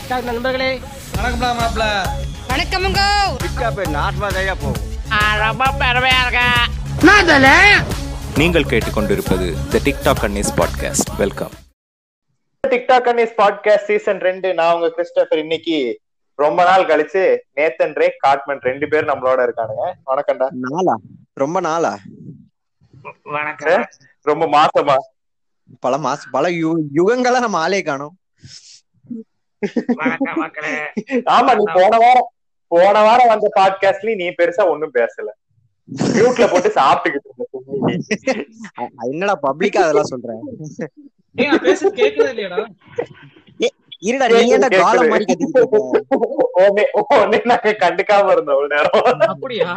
TikTok நண்பர்களே வணக்கம்டா மாப்ள வணக்கமுங்க நீங்கள் கேட்டுக்கொண்டிருப்பது the TikTok Annie's podcast welcome TikTok Annie's podcast season ரெண்டு நான் உங்க கிறிஸ்டபர் இன்னைக்கு ரொம்ப நாள் கழிச்சு நேத்தன் ரே காட்மன் ரெண்டு பேர் நம்மளோட இருக்கானுங்க வணக்கம்டா நாளா ரொம்ப நாளா ஏ, ரொம்ப மாசமா பல மாசம் பல யு- யுகங்களா நம்ம ஆளே காணோம் ஆமா நீ போன வாரம் போன வாரம் வந்த பாட்காஸ்ட்லயும் நீ பெருசா ஒண்ணும் பேசல மியூட்ல போட்டு சாப்பிட்டுக்கிட்டு இருந்த சும்னி. அ- என்னடா பப்ளிக்கா அதெல்லாம் சொல்றேன் ஏன் நான் பேசுறது கேக்குதா இல்லையாடா இருடா நீ ஏன்டா கேக்குது. காலம் மாதிரி கத்திக்கிட்டு இருக்க? உடனே உடனே நாங்க கண்டுக்காம இருந்தோம் அவ்வளவு நேரம் அப்படியா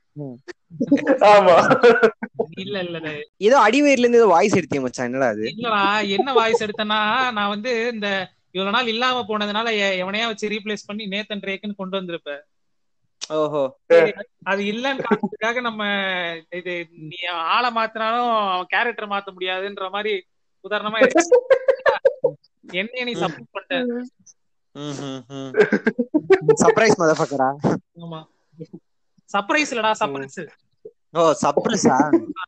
ஆமா இல்ல இல்ல இல்ல. ஏதோ அடிவயிறுல இருந்து ஏதோ வாய்ஸ் எடுத்தே மச்சான் என்னடா அது இல்லடா என்ன வாய்ஸ் எடுத்தேன்னா நான் வந்து இந்த இவ்வளவு நாள் இல்லாம போனதுனால எ- எவனையா வச்சு ரீப்ளேஸ் பண்ணி நேத்தன் ரேக்குன்னு கொண்டு வந்திருப்ப ஓஹோ அது இல்லன்னு காரணத்துக்காக நம்ம இது நீ ஆளை மாத்தினாலும் அவன் கேரக்டர் மாத்த முடியாதுன்ற மாதிரி உதாரணமா எடுத்து- என்னைய நீ சப்போர்ட் பண்ணிட்ட சர்ப்ரைஸ் மதஃபக்கரா ஆமா சர்ப்ரைஸ் இல்லடா சர்ப்ரைஸ் ஓ சர்ப்ரைஸா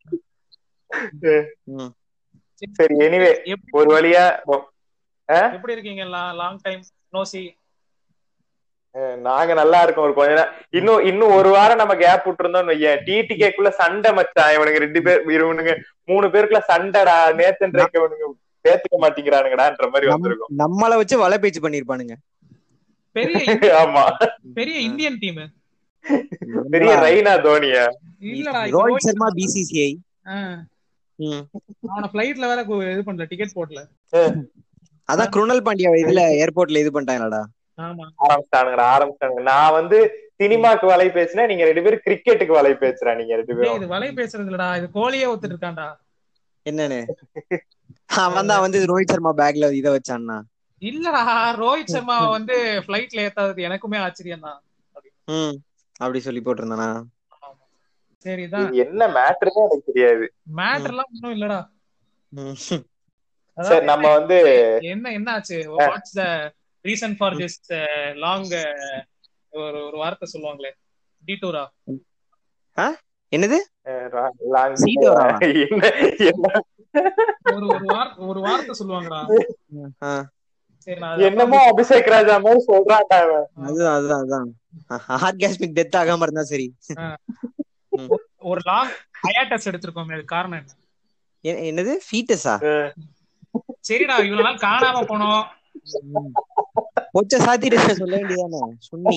சரி எனிவே எப்படி ஒரு வழியா எப்படி இருக்கீங்க லாங் டைம் நோசி நாங்க நல்லா இருக்கோம் ஒரு கொஞ்ச நேரம் இன்னும் இன்னும் ஒரு வாரம் நம்ம கேப் விட்டுருந்தோம்னு வையேன் டிடிகேக்குள்ள சண்டை மச்சான் இவனுங்க ரெண்டு பேர் இவனுங்க மூணு பேருக்குள்ள சண்டைடா நேத்தன் ரேக்க இவனுங்க பேத்துக்க மாட்டேங்கிறானுங்கடான்ற மாதிரி வந்திருக்கும் நம்மள வச்சு வலை பேச்சு பண்ணிருப்பானுங்க பெரிய ஆமா பெரிய இந்தியன் டீம் பெரிய ரெய்னா தோனியா இல்லடா இப்ப ரோஹித் ரோஹித் சர்மா பிசிசிஐ ஆ, அவன பிளைட்ல வேற கு- இது பண்ணல டிக்கெட் போடல அதான் குருணல் பாண்டியா இதுல ஏர்போர்ட்ல இது பண்ணிட்டாங்களாடா ஆமா ஆரம்பிச்சிட்டானுங்கடா ஆரம்பிச்சிட்டானுங்க நான் வந்து சினிமாக்கு வலை பேசினேன் நீங்க ரெண்டு பேரும் கிரிக்கெட்டுக்கு வலை பேசுறா நீங்க ரெண்டு டேய், பேரும் இது வலை பேசுறது இல்லடா இது கோழியே ஒத்துட்டு இருக்கான்டா என்னன்னு அவன் தான் வந்து ரோஹித் சர்மா பேக்ல இத வச்சான்னா இல்லடா ரோஹித் சர்மா வந்து பிளைட்ல ஏத்தாதது எனக்குமே ஆச்சரியம் தான் ம் அப்படி சொல்லி போட்டிருந்தானா சரிதான் இது என்ன மேட்ருன்னு எனக்கு தெரியாது மேட்டர் எல்லாம் ஒண்ணும் இல்லடா ம். அதாவது சரி நம்ம வந்து என்ன என்ன ஆச்சு what's the reason for this long ஒரு ஒரு வார்த்தை சொல்லுவாங்களே டீட்டூரா என்னது அஹ், ரா- லாங் சீட்டோரா? என்ன என்ன ஒரு ஒரு வார்த்தை ஒரு வார்த்தை சொல்லுவாங்கடா ஆ, சரி நான் அதை என்னமோ அபிஷேக் ராஜா மாதிரி சொல்றான்டா அவன் அதுதான் அதுதான் அதுதான் ஆர்காஸ்மிக் டெத் ஆகாம இருந்தா சரி ஒரு லாங் ஹயாட்டஸ் எடுத்திருக்கோமே அது காரணம் என்ன எ- என்னது ஃபீட்டஸா சரிடா இவ்வளவு நாள் காணாம போனோம் பொச்ச சாத்திட்டு சொல்ல வேண்டியதானே சுண்ணி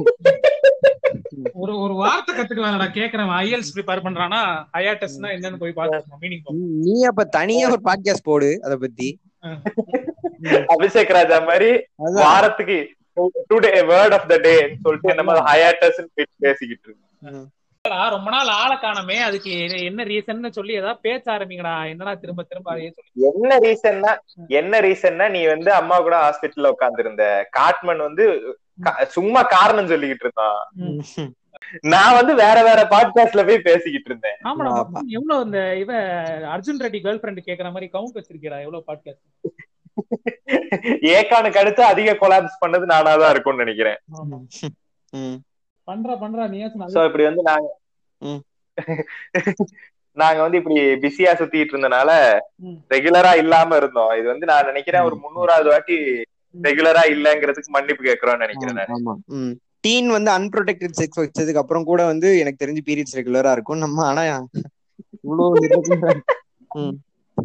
ஒரு ஒரு வார்த்தை கத்துக்கலாம்டா கேக்குறேன் ஐஎல்ஸ் ப்ரிப்பேர் பண்றானா ஹயாட்டஸ்னா என்னன்னு போய் பாத்துக்கணும் மீனிங் நீ- நீ அப்ப தனியா ஒரு பாட்காஸ்ட் போடு அத பத்தி அபிஷேக் ராஜா மாதிரி அதான். வாரத்துக்கு today word of the day சொல்லிட்டு நம்ம ஹயாட்டஸ் பேசிக்கிட்டு இருக்கோம் ரொம்ப நாள் ஆளை காணமே அதுக்கு என்ன- என்ன ரீசன்னு சொல்லி ஏதாவது பேச ஆரம்பிங்கடா என்னடா திரும்ப திரும்ப அதையே சொல்லி என்ன ரீசன்னா என்ன ரீசன்னா நீ வந்து அம்மா கூட ஹாஸ்பிட்டல்ல உட்கார்ந்து இருந்த காட்மன் வந்து கா- சும்மா காரணம் சொல்லிக்கிட்டு இருந்தான் நான் வந்து வேற வேற பாட்காஸ்ட்ல போய் பேசிக்கிட்டு இருந்தேன் ஆமாடா ஆமா. மொத்தம் எவ்வளவு இந்த இவ அர்ஜுன் ரெட்டி கேர்ள் ஃபிரெண்ட் கேக்குற மாதிரி கவுண்ட் வச்சிருக்கா எவ்வளவு பாட்காஸ்ட் ஏகானுக்கு அடுத்து அதிக கொலாப்ஸ் பண்ணது நானாதான் இருக்கும்னு நினைக்கிறேன் ம். பண்றா பண்றா நீ சோ இப்படி வந்து நாங்க ம். நாங்க வந்து இப்படி பிஸியா சுத்திட்டு இருந்தனால ம். ரெகுலரா இல்லாம இருந்தோம் இது வந்து நான் நினைக்கிறேன் ஒரு முன்னூறாவது வாட்டி ரெகுலரா இல்லங்கிறதுக்கு மன்னிப்பு கேக்குறோம்னு நினைக்கிறேன் நான். ஆமா ம் டீன் வந்து அன்ப்ரொடெக்டட் செக்ஸ் வச்சதுக்கு அப்புறம் கூட வந்து எனக்கு தெரிஞ்சு பீரியட்ஸ் ரெகுலரா இருக்கும் நம்ம ஆனா இவ்வளவு irregular- ம்.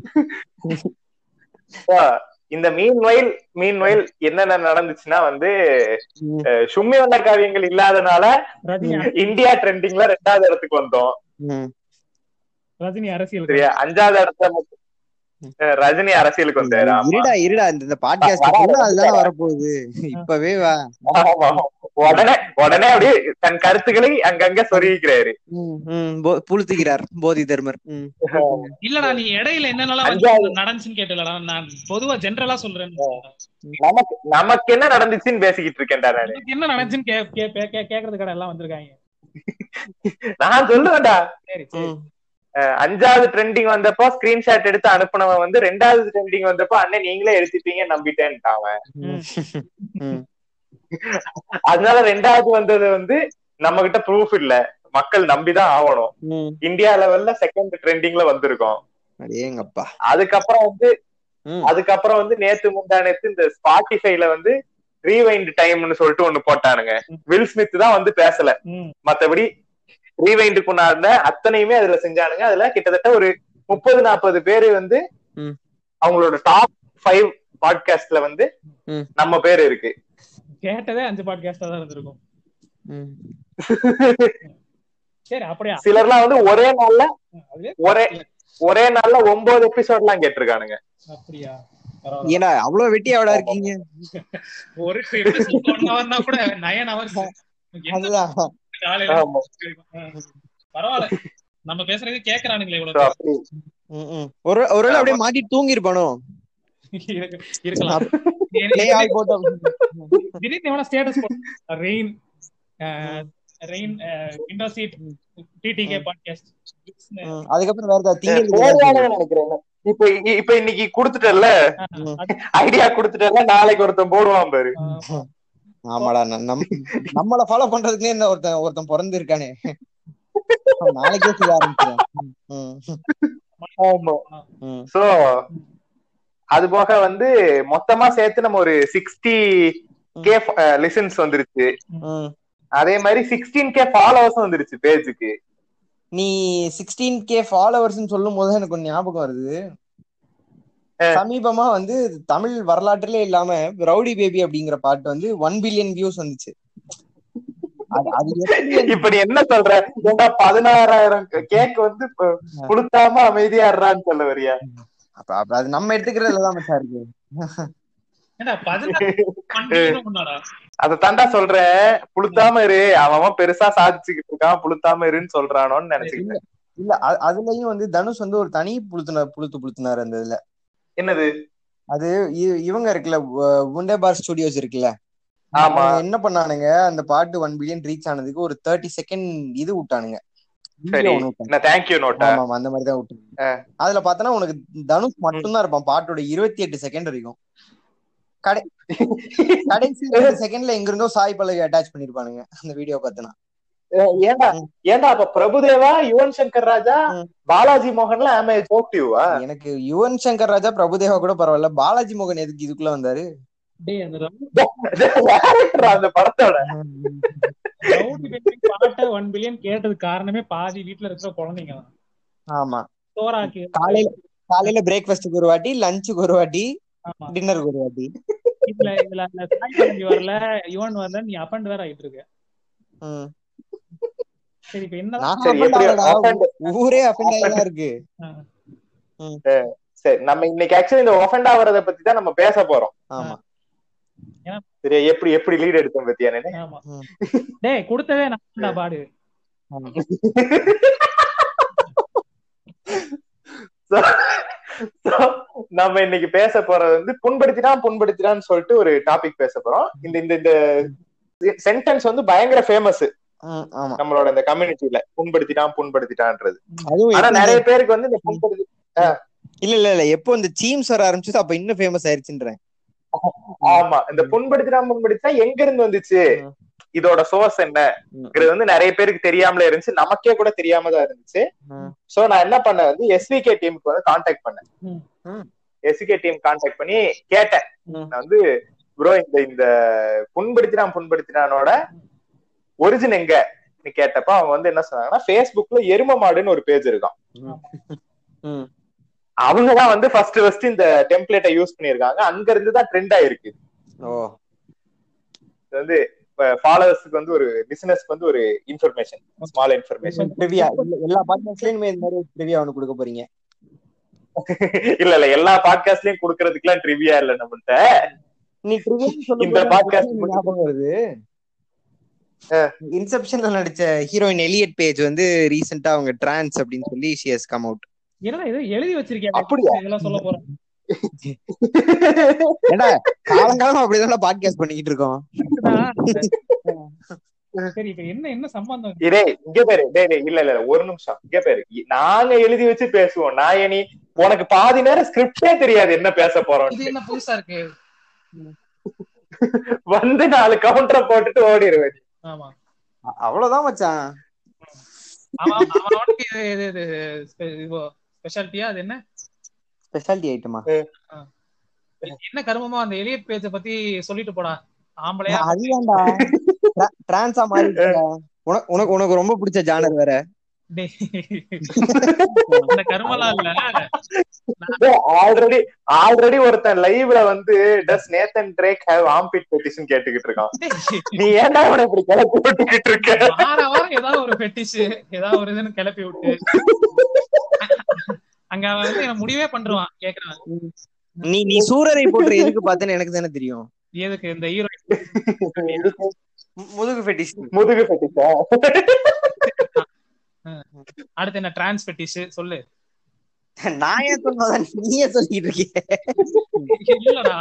So, இந்த மீன் வயல் மீன் வயல் என்னென்ன நடந்துச்சுன்னா வந்து ம். அஹ், சும்மி வண்ண காவியங்கள் இல்லாதனால ரஜினி இந்தியா ட்ரெண்டிங்ல ரெண்டாவது இடத்துக்கு வந்தோம் ம். ரஜினி அரசியல் சரியா அஞ்சாவது இடத்துல மட்டும், அஹ், ரஜினி அரசியலுக்கு வந்தாரு ஆமா. இருடா இருடா இந்த இந்த பாட்காஸ்ட் அதுதான் வரப்போகுது இப்பவே வா ஆமா. உடனே உடனே அப்படியே தன் கருத்துக்களை அங்கங்க சொருகிக்கிறாரு ம், ம், போ- புழுத்துகிறார் போதி தர்மர் ம். இல்லடா நீ இடையில என்னென்னலாம் அஞ்சாவது. வந்து நடந்துச்சுன்னு கேட்டலடா நான் பொதுவா ஜென்ரலா சொல்றேன் நமக்கு நமக்கு என்ன நடந்துச்சுன்னு பேசிக்கிட்டு இருக்கேன்டா நானு உனக்கு என்ன நடந்துச்சுன்னு கே- கே- கே- கே- கேக்குறதுக்கான எல்லாம் வந்திருக்காங்க நான் சொல்லுவேன்டா சரி சரி ம். அஹ், அஞ்சாவது ட்ரெண்டிங் வந்தப்போ ஸ்கிரீன்ஷாட் எடுத்து அனுப்புனவன் வந்து ரெண்டாவது ட்ரெண்டிங் வந்தப்போ அண்ணன் நீங்களே எடுத்துட்டீங்க நம்பிட்டேன்ட்டான் அவன் ம். அதனால ரெண்டாவது வந்தது வந்து நம்ம கிட்ட ப்ரூஃப் இல்ல மக்கள் நம்பிதான் ஆகணும் ம். இந்தியா லெவல்ல செகண்ட் ட்ரெண்டிங்ல வந்திருக்கோம் அடேங்கப்பா அதுக்கப்புறம் வந்து ம். அதுக்கப்புறம் வந்து நேத்து முந்தா நேத்து இந்த ஸ்பாட்டிஃபைல வந்து ரீவைண்ட் டைம்னு சொல்லிட்டு ஒண்ணு போட்டானுங்க வில் ஸ்மித் தான் வந்து பேசல ம். மத்தபடி ரீவைண்டுக்குண்டான அத்தனையுமே அதுல செஞ்சானுங்க அதுல கிட்டத்தட்ட ஒரு முப்பது நாற்பது பேரு வந்து ம். அவங்களோட டாப் ஃபைவ் பாட்காஸ்ட்ல வந்து ம். நம்ம பேர் இருக்கு கேட்டதே அஞ்சு பாட்காஸ்டா தான் இருந்திருக்கும் ம். சரி அப்படியா சிலர்லாம் வந்து ஒரே நாள்ல அதுவே ஒரே ஒரே நாள்ல ஒன்பது எபிசோட் எல்லாம் கேட்டிருக்கானுங்க அப்படியா பரவாயில்ல. ஏடா அவ்வளவு வெட்டி அவடா இருக்கீங்க ஒரு episode one hour னா கூட நயன் ஹவர்ஸ் அதுதான் காலையில ஆமா. ஆ. பரவாயில்ல நம்ம பேசுறது கேக்குறானுங்களே So, இவ்வளவு அப்படி ம், ம். ஒரு ஒருவேளை அப்படியே மாட்டி தூங்கி இருப்பானோ இருக்கு- இருக்கலாம் Play all போட்டோம் திடீர்னு எவ்வளவு status rain rain window seat TTK podcast ம், அதுக்கப்புறம் வேற ஏதாவது திங்கள் போதுமானதுன்னு நினைக்கிறேன் இப்ப இப்ப இன்னைக்கு குடுத்துட்டல ஐடியா குடுத்துட்டல நாளைக்கு ஒருத்தன் போடுவான் பாரு ஆமாடா நம் நம்- நம்மள ஃபாலோ பண்றதுக்கே இந்த ஒருத்தன் ஒருத்தன் பிறந்து இருக்கானே நாளைக்கே செய்ய ஆரம்பிச்சிடும் ம், ஆமா ம், சோ அது போக வந்து மொத்தமா சேர்த்து நம்ம ஒரு சிக்ஸ்டி கே லிசன்ஸ் வந்துருச்சு ம். அதே மாதிரி சிக்ஸ்டீன் கே ஃபாலோவர்ஸும் வந்துருச்சு பேஜுக்கு நீ சிக்ஸ்டீன் கே ஃபாலோவர்ஸ் சொல்லும் போது எனக்கு ஒரு ஞாபகம் வருது சமீபமா வந்து தமிழ் வரலாற்றிலே இல்லாம ரவுடி பேபி அப்படிங்கிற பாட்டு வந்து ஒன் பில்லியன் வியூஸ் வந்துச்சு அது அது எப்படி இப்ப நீ என்ன சொல்ற ஏன்டா பதினாறாயிரம் கேக் வந்து இப்ப குளுத்தாம அமைதியாடுறான்னு சொல்ல வரியா அப்ப அப்ப அது நம்ம எடுத்துக்கிறதுலதான் மச்சா இருக்கு ஏண்டா பதினாறு முன்னாடா அத தாண்டா சொல்றேன் புளுத்தாம இரு அவன் அவன் பெருசா சாதிச்சுக்கிட்டு இருக்கான் புளுத்தாம இருன்னு சொல்றானோன்னு நினைச்சுக்கிட்டேன் இல்ல அ- அதுலயும் வந்து தனுஷ் வந்து ஒரு தனி புளுத்துனார் புளுத்து புளுத்துனார் அந்த இதுல என்னது அது இ- இவங்க இருக்குல்ல உண்டே பார் ஸ்டுடியோஸ் இருக்குல்ல ஆமா அவங்க என்ன பண்ணானுங்க அந்த பாட்டு ஒன் பில்லியன் ரீச் ஆனதுக்கு ஒரு தேர்ட்டி செகண்ட் இது விட்டானுங்க சரி வீடியோ ஒண்ணு விட்டாங்க என்ன தேங்க்யூ நோட்டா ஆமா ஆமா அந்த மாதிரி தான் விட்டாங்க அதுல பார்த்தனா உனக்கு தனுஷ் மட்டும்தான் இருப்பான் பாட்டோட இருபத்தி எட்டு செகண்ட் வரைக்கும் கடை கடைசி ரெண்டு செகண்ட்ல எங்க இருந்தோ சாய் பல்லவி அட்டாச் பண்ணிருப்பானுங்க அந்த வீடியோ பார்த்தனா ஏன்டா ஏன்டா அப்ப பிரபுதேவா யுவன் சங்கர் ராஜா ம். பாலாஜி மோகன்லாம் ஆமே ஜோக்டிவா எனக்கு யுவன் சங்கர் ராஜா பிரபுதேவா கூட பரவாயில்ல பாலாஜி மோகன் எதுக்கு இதுக்குள்ள வந்தாரு டேய் அந்த ரவு- டேரக்டர் அந்த படத்தோட ரவுடி பேபி பாட்டை ஒன் பில்லியன் கேட்டதுக்கு காரணமே பாதி வீட்டுல இருக்கிற குழந்தைங்க தான் ஆமா சோறாக்கு காலையில காலையில பிரேக்ஃபாஸ்ட்டுக்கு ஒரு வாட்டி லஞ்சுக்கு ஒரு வாட்டி ஆமா டின்னருக்கு ஒரு வாட்டி இதுல இதுல அந்த சாய் பல்லவி வரல யுவன் வரல நீ அப்பண்ட் வேற ஆயிட்டு இருக்க ம். சரி இப்ப என்னதான் நான் சரி, offend எப்படி ஆகலடா. offend? ஊரே அஃபெண்ட் ஆகிதான் இருக்கு சரி நம்ம இன்னைக்கு ஆக்சுவலி இந்த ஒஃபெண்ட் ஆவறத பத்தி தான் நம்ம பேச போறோம் ஆமா சரியா எப்படி எப்படி லீட் எடுத்தோம் பத்தியா நானு? ஆமா ம். டேய் கொடுத்ததே நான் பாடு So, so, நம்ம இன்னைக்கு பேச போறது வந்து புண்படுத்திட்டான் புண்படுத்திட்டான்னு சொல்லிட்டு ஒரு டாபிக் பேச போறோம் இந்த இந்த இந்த சென்டென்ஸ் வந்து பயங்கர ஃபேமஸ் ம், ஆமா நம்மளோட இந்த கம்யூனிட்டில புண்படுத்திட்டான் புண்படுத்திட்டான்றது அதுவும் ஆனா எப்ப நிறைய பேருக்கு வந்து இந்த புண்படுத்தி இல்ல இல்ல இல்ல எப்போ இந்த சீம்ஸ் வர ஆரம்பிச்சது அப்ப இன்னும் ஃபேமஸ் ஆயிருச்சுன்றேன் ஆமா இந்த புண்படுத்திட்டான் புண்படுத்தினா எங்க இருந்து வந்துச்சு ம். இதோட சோர்ஸ் என்னங்கிறது வந்து நிறைய பேருக்கு தெரியாமல இருந்துச்சு நமக்கே கூட தெரியாம தான் இருந்துச்சு ம். சோ நான் என்ன பண்ணேன் வந்து எஸ்விகே டீமுக்கு வந்து காண்டாக்ட் பண்ணேன் ம். ம். எஸ்விகே டீம் காண்டாக்ட் பண்ணி கேட்டேன் ம். நான் வந்து ப்ரோ இந்த இந்த புண்படுத்தினான் புண்படுத்தினானோட ஒரிஜின் எங்க கேட்டப்ப அவங்க வந்து என்ன சொன்னாங்கன்னா Facebookல எரும மாடுன்னு ஒரு பேஜ் இருக்கான் ம். அவங்கதான் வந்து ஃபர்ஸ்ட் ஃபர்ஸ்ட் இந்த டெம்ப்ளேட்டை யூஸ் பண்ணிருக்காங்க அங்க இருந்து தான் ட்ரெண்ட் ஆயிருக்கு ஓ இது வந்து ஃபாலோவர்ஸ்க்கு வந்து ஒரு பிசினஸ்க்கு வந்து ஒரு இன்ஃபர்மேஷன் ஸ்மால் இன்ஃபர்மேஷன் ட்ரிவியா எல்லா பாட்காஸ்ட்லயுமே இந்த மாதிரி ட்ரிவியா ஒண்ணு கொடுக்க போறீங்க இல்ல இல்ல எல்லா பாட்காஸ்ட்லயும் குடுக்கறதுக்குலாம் ட்ரிவியா இல்ல நம்மள்ட்ட நீ ட்ரிவியா இந்த podcast ஞாபகம் வருது இன்செப்ஷன்ல நடிச்ச ஹீரோயின் எலியட் பேஜ் வந்து ரீசெண்டா அவங்க டிரான்ஸ் அப்படின்னு சொல்லி ஷி ஹஸ் கம் அவுட் என்னடா இது எழுதி வச்சிருக்கேன் அப்படியா? இதெல்லாம் சொல்ல போறேன் ஏடா காலங்காலமா அப்படிதான் பாட்காஸ்ட் பண்ணிக்கிட்டு இருக்கோம் சரி இப்ப என்ன என்ன சம்பந்தம் இதே இங்க பேரு டேய் டேய், இல்ல இல்ல இல்ல, ஒரு நிமிஷம் இங்க பேரு இ- நாங்க எழுதி வச்சு பேசுவோம் நான் நீ உனக்கு பாதி நேரம் ஸ்கிரிப்டே தெரியாது என்ன பேச போறோம் இது என்ன புதுசா இருக்கு வந்து நாலு கவுண்டரை போட்டுட்டு ஓடிடுவேன் ஆமா அவ்வளவுதான் மச்சான் அவன் அவனுக்கு இது இது இது ஸ்பெஷாலிட்டியா அது என்ன ஸ்பெஷாலிட்டி ஐட்டமா என்ன கருமமா அந்த எலியட் பேஜ பத்தி சொல்லிட்டு போடா ஆம்பளையா அதுதான்டா டிரான்ஸா மாறி உனக்கு உனக்கு உனக்கு ரொம்ப பிடிச்ச ஜானர் வேற டேய். அந்த கருமலாம் இல்ல ஆல்ரெடி ஆல்ரெடி ஒருத்தன் லைவ்ல வந்து does Nathan Drake have ambit petition கேட்டுக்கிட்டு இருக்கான் டேய். நீ ஏன்டா அவனை இப்படி கிளப்பி விட்டுக்கிட்டு இருக்க வார வாரம் ஏதாவது ஒரு பெட்டிஷ் ஏதாவது ஒரு இதுன்னு கிளப்பி விட்டு அங்க அவன் வந்து எனக்கு முடிவே பண்றான் கேக்குறான் நீ நீ சூரரை போட்டு எதுக்கு பார்த்தேன்னு எனக்கு தானே தெரியும் எதுக்கு இந்த ஹீரோ மு- முதுகு ஃபெட்டிஷ் முதுகு பெட்டிஷா அடுத்து என்ன டிரான்ஸ் பெட்டிஷ் சொல்லு நான் ஏன் சொன்னதான் நீயே சொல்லிட்டு இருக்கிய இல்லடா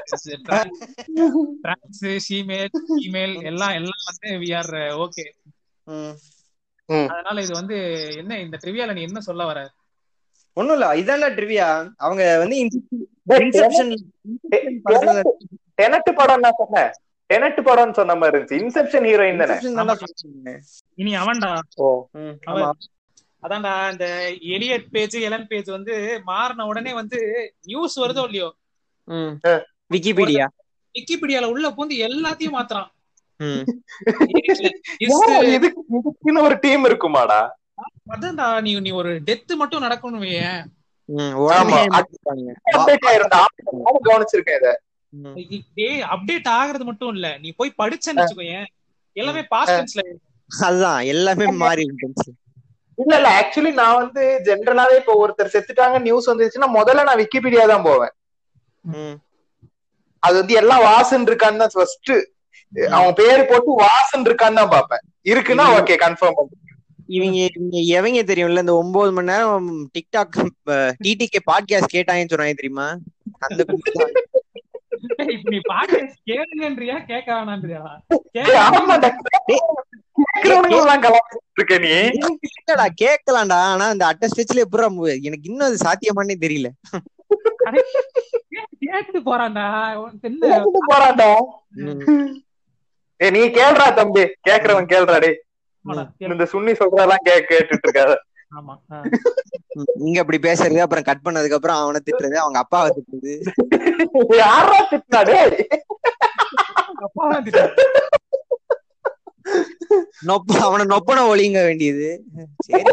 டிரான்ஸ் ஷீமேல் இமெயில் எல்லாம் எல்லாம் வந்து வி ஆர் ஓகே ம். அதனால இது வந்து என்ன இந்த ட்ரிவியால நீ என்ன சொல்ல வர ஒண்ணும் இல்ல இதான்டா ட்ரிவியா அவங்க வந்து இன்செப்ஷன் படத்துல டெனட் படம் நான் சொன்னேன் டெனட் படம்னு சொன்ன மாதிரி இருந்துச்சு இன்செப்ஷன் ஹீரோயின் தானே Inception தான்டா சொல்லிருக்கீங்க. இனி அவன்டா ம், அவன் ஆமா. அதான்டா இந்த எலியட் பேஜ் எலன் பேஜ் வந்து மாறின உடனே வந்து நியூஸ் வருதோ இல்லையோ ம். விக்கிபீடியா விக்கிபீடியால உள்ள பூந்து எல்லாத்தையும் மாத்துறான் ம். ஏன் இதுக்கு இதுக்குன்னு ஒரு டீம் இருக்குமாடா அதான்டா நீ நீ ஒரு டெத் மட்டும் நடக்கணும் வையேன் ம், உடனே ஆமா. மாத்திட்டாங்க. அப்டேட் ஆயிருந்தா நானும் கவனிச்சிருக்கேன் இத ம். டேய் அப்டேட் ஆகுறது மட்டும் இல்ல நீ போய் படிச்சேன்னு வச்சுக்கோயேன் எல்லாமே பாஸ்ட் டென்ஸ்ல அதுதான் எல்லாமே மாறி இருந்துச்சு இல்ல இல்ல ஆக்சுவலி நான் வந்து ஜென்ரலாவே இப்போ ஒருத்தர் செத்துட்டாங்க நியூஸ் வந்துச்சுன்னா முதல்ல நான் விக்கிபீடியா தான் போவேன் ம். அது வந்து எல்லாம் வாசன் இருக்கான்னு தான் ஃபர்ஸ்ட் அவன் பேரு போட்டு வாசன் இருக்கான்னு தான் பாப்பேன் இருக்குன்னா ஓகே கன்ஃபார்ம் பண்ணு இவங்க இவங்க எவங்க தெரியும்ல இந்த ஒன்பது மணி நேரம் டிக்டாக் டிடிகே பாட்காஸ்ட் கேட்டாங்கன்னு சொன்னாங்க தெரியுமா அந்த group தான். டேய், இப்ப நீ பாட்டு கேளுங்கன்றியா கேட்க வேணான்றியா ஏய், ஆமாடா. கேக்குறவனுங்க எல்லாம் கலாச்சிட்டு இருக்க நீ இல்லடா கேட்கலாம்டா ஆனா அந்த அட்ட ஸ்டெச்ல எப்படா மு- எனக்கு இன்னும் அது சாத்தியமானே தெரியல கேட்டு போறான்டா உனக்கு என்ன கேட்டுட்டு போறான்டா ம். ஏ நீ கேள்றா தம்பி கேக்குறவன் கேள்றா டேய் ஆமாடா, கேளு. இந்த சுண்ணி சொல்றதெல்லாம் கே கேட்டுட்டு இருக்காத ஆமா ஆ. ம். இங்க அப்படி பேசுறது அப்புறம் கட் பண்ணதுக்கு அப்புறம் அவனை திட்டுறது அவங்க அப்பாவை திட்டுறது யாரா திட்டினா டேய் அப்பா வந்துட்டாரு. நொப்ப அவனை நொப்பன ஒளிங்க வேண்டியது சரி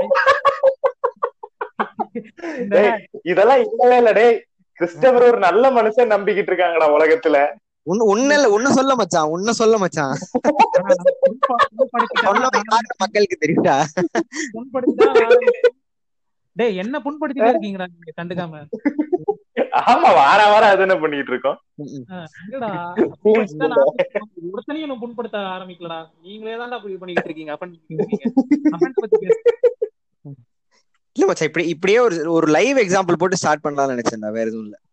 இந்த டேய், இதெல்லாம் இல்லவே இல்ல டேய் கிறிஸ்டபர் ஒரு நல்ல மனுஷன் நம்பிக்கிட்டு இருக்காங்கடா உலகத்துல உன்ன உன்ன இல்ல உன்ன சொல்ல மச்சான் உன்ன சொல்ல மச்சான் புண்ப- புண்படுத்திட்டா சொன்ன யாரு மக்களுக்கு தெரியும்டா புண்படுத்திட்டா நானே- டேய் என்ன புண்படுத்திட்டே இருக்கீங்கடா நீங்க கண்டுக்காம ஆமா வார வாரம் அது என்ன பண்ணிட்டு இருக்கோம் ம். ஆ, இல்லடா புண்படுத்திட்டா நான் ஒருத்தனையும் இன்னும் புண்படுத்த ஆரம்பிக்கலடா நீங்களே தான்டா இப்படி பண்ணிட்டு இருக்கீங்க அப்பன் அப்பன் பத்தி பேச இல்ல மச்சான் இப்படி இப்படியே ஒரு ஒரு லைவ் எக்ஸாம்பிள் போட்டு ஸ்டார்ட் பண்ணலாம்னு நினைச்சேன்டா வேற எதுவும் இல்ல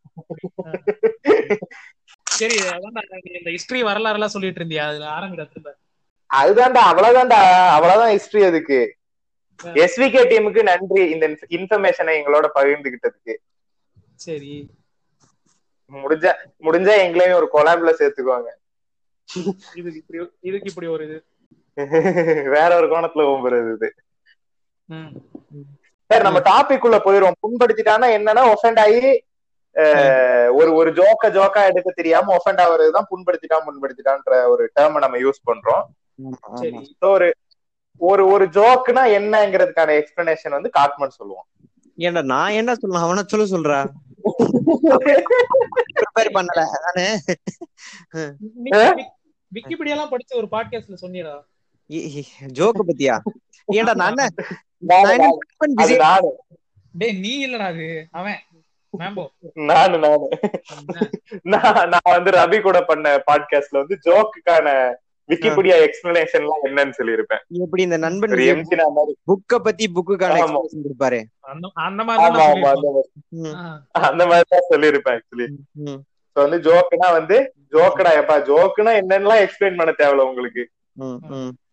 சரி அதான்டா நீ இந்த ஹிஸ்டரி வரலாறு எல்லாம் சொல்லிட்டு இருந்தியா அதுல ஆரம்பிடா திரும்ப அதுதான்டா அவ்வளவுதான்டா அவ்வளவுதான் ஹிஸ்டரி அதுக்கு எஸ்விகே டீமுக்கு நன்றி இந்த இன்ஃபர்மேஷனை எங்களோட பகிர்ந்துகிட்டதுக்கு சரி முடிஞ்சா முடிஞ்சா எங்களையும் ஒரு கொலாப்ல சேர்த்துக்குவாங்க இதுக்கு இப்படி இதுக்கு இப்படி ஒரு இது வேற ஒரு கோணத்துல ஓம்புறது இது ம். சரி நம்ம டாபிக் உள்ள போயிரும் புண்படுத்திட்டானா என்னன்னா ஒஃபெண்ட் ஆகி அஹ், ஒரு ஒரு ஜோக்க ஜோக்கா எடுக்க தெரியாம ஒஃபெண்ட் ஆகுறதுதான் புண்படுத்திட்டான் புண்படுத்திட்டான்ற ஒரு டேர்ம் நம்ம யூஸ் பண்றோம் சரி So, ஒரு ஒரு ஒரு ஜோக்குனா என்னங்கிறதுக்கான எக்ஸ்பிளனேஷன் வந்து காட்மன் சொல்லுவோம் ஏன்டா நான் என்ன சொல்லலாம் அவனை சொல்ல சொல்றா ப்ரிப்பேர் பண்ணல அதானே நீ விக்கிபீடியா எல்லாம் படிச்ச ஒரு பாட்காஸ்ட்ல சொன்னீடா ஜோக்க பத்தியா ஏன்டா நான் என்ன நானு, நான் என்ன நானு. husband அது busy- நானு டேய் நீ இல்லடா அது அவன் மேம்போ நானு நானு நான் நான் வந்து ரவி கூட பண்ண பாட்காஸ்ட்ல வந்து ஜோக்குக்கான விக்கிபீடியா எக்ஸ்பிளனேஷன் எல்லாம் என்னன்னு சொல்லியிருப்பேன் எப்படி இந்த நண்பன் ஒரு எம்சினா மாதிரி புக்க பத்தி புக்குக்கான ஆமா. எக்ஸ்பிளேஷன் கொடுப்பாரு அந்த அந்த மாதிரி ஆமா தான் ஆமா நான் அந்த மாதிரி ம், ஆ, அந்த மாதிரி தான் சொல்லியிருப்பேன் ஆக்சுவலி ம், சோ வந்து ஜோக்குனா வந்து ஜோக்கடா எப்பா ஜோக்குனா என்னன்னுலாம் எக்ஸ்பிளைன் பண்ண தேவையில்ல உங்களுக்கு ம், ம்.